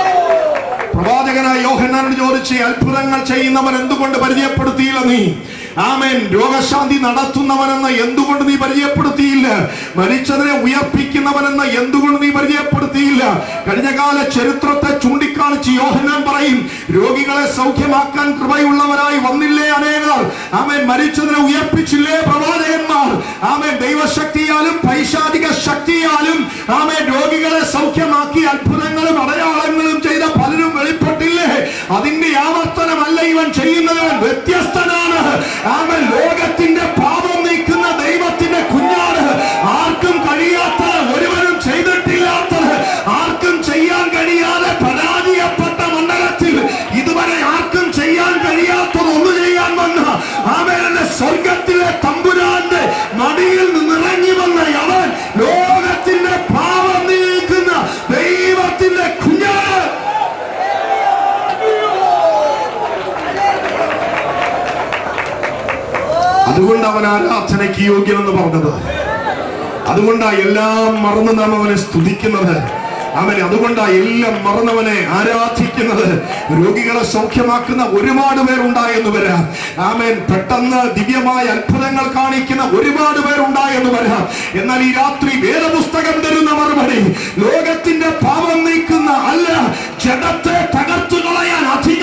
പ്രവാചകനായ യോഹന്നാനോട് ചോദിച്ച് അത്ഭുതങ്ങൾ ചെയ്യുന്നവൻ എന്തുകൊണ്ട് പരിചയപ്പെടുത്തിയില്ല നീ ആമേൻ രോഗശാന്തി നടത്തുന്നവനെന്ന് എന്തുകൊണ്ട് നീ പരിചയപ്പെടുത്തിയില്ല മരിച്ചതിനെ ഉയർപ്പിക്കുന്നവനെന്ന് എന്തുകൊണ്ട് നീ പരിചയപ്പെടുത്തിയില്ല കഴിഞ്ഞകാല ചരിത്രത്തെ ചൂണ്ടിക്കാണിച്ച് യോഹന്നാൻ പറയും രോഗികളെ സൗഖ്യമാക്കാൻ കൃപയുള്ളവരായി വന്നില്ലേ അനേകർ ആമേൻ മരിച്ചതിനെ ഉയർപ്പിച്ചില്ലേ പ്രവാചകന്മാർ ആമേൻ ദൈവശക്തിയാലും പൈശാചിക ശക്തിയാലും ആമേൻ രോഗികളെ സൗഖ്യമാക്കി അത്ഭുതങ്ങളും അടയാളങ്ങളും ചെയ്ത പലരും വെളിപ്പെട്ടില്ലേ അതിന്റെ ആവർത്തനമല്ല ഇവൻ ചെയ്യുന്നത് ഇവൻ വ്യത്യസ്തനാണ് ആമേൻ ലോകത്തിന്റെ പാപം നീക്കുന്ന ദൈവത്തിന്റെ കുഞ്ഞാണ് ആർക്കും കഴിയാത്തത് ഒരുവരും ചെയ്തിട്ടില്ലാത്തത് ആർക്കും ചെയ്യാൻ കഴിയാതെ പരാജയപ്പെട്ട മണ്ഡലത്തിൽ ഇതുവരെ ആർക്കും ചെയ്യാൻ കഴിയാത്തത് ഒന്ന് ചെയ്യാൻ വന്ന ആമേനെ സ്വർഗത്തിലെ തമ്പുരാന്റെ മടിയിൽ നിന്ന് ഇറങ്ങി വന്ന അവൻ ലോകത്തിന്റെ പാപം നീക്കുന്ന ദൈവത്തിന്റെ കുഞ്ഞാണ് അതുകൊണ്ട് അവൻ ആരാധനയ്ക്ക് യോഗ്യനെന്ന് പറഞ്ഞത് അതുകൊണ്ടാ എല്ലാം മറന്ന് നാം അവനെ സ്തുതിക്കുന്നത് അവൻ അതുകൊണ്ടാ എല്ലാം മറന്നവനെ ആരാധിക്കുന്നത് രോഗികളെ സൗഖ്യമാക്കുന്ന ഒരുപാട് പേരുണ്ടായെന്ന് വരാം ആമേൻ പെട്ടെന്ന് ദിവ്യമായ അത്ഭുതങ്ങൾ കാണിക്കുന്ന ഒരുപാട് പേരുണ്ടായെന്ന് വരാം എന്നാൽ ഈ രാത്രി വേദപുസ്തകം തരുന്ന മറുപടി ലോകത്തിന്റെ പാപം നീക്കുന്ന അല്ല ജഡത്തെ തകർത്തു കളയാൻ അധികാരം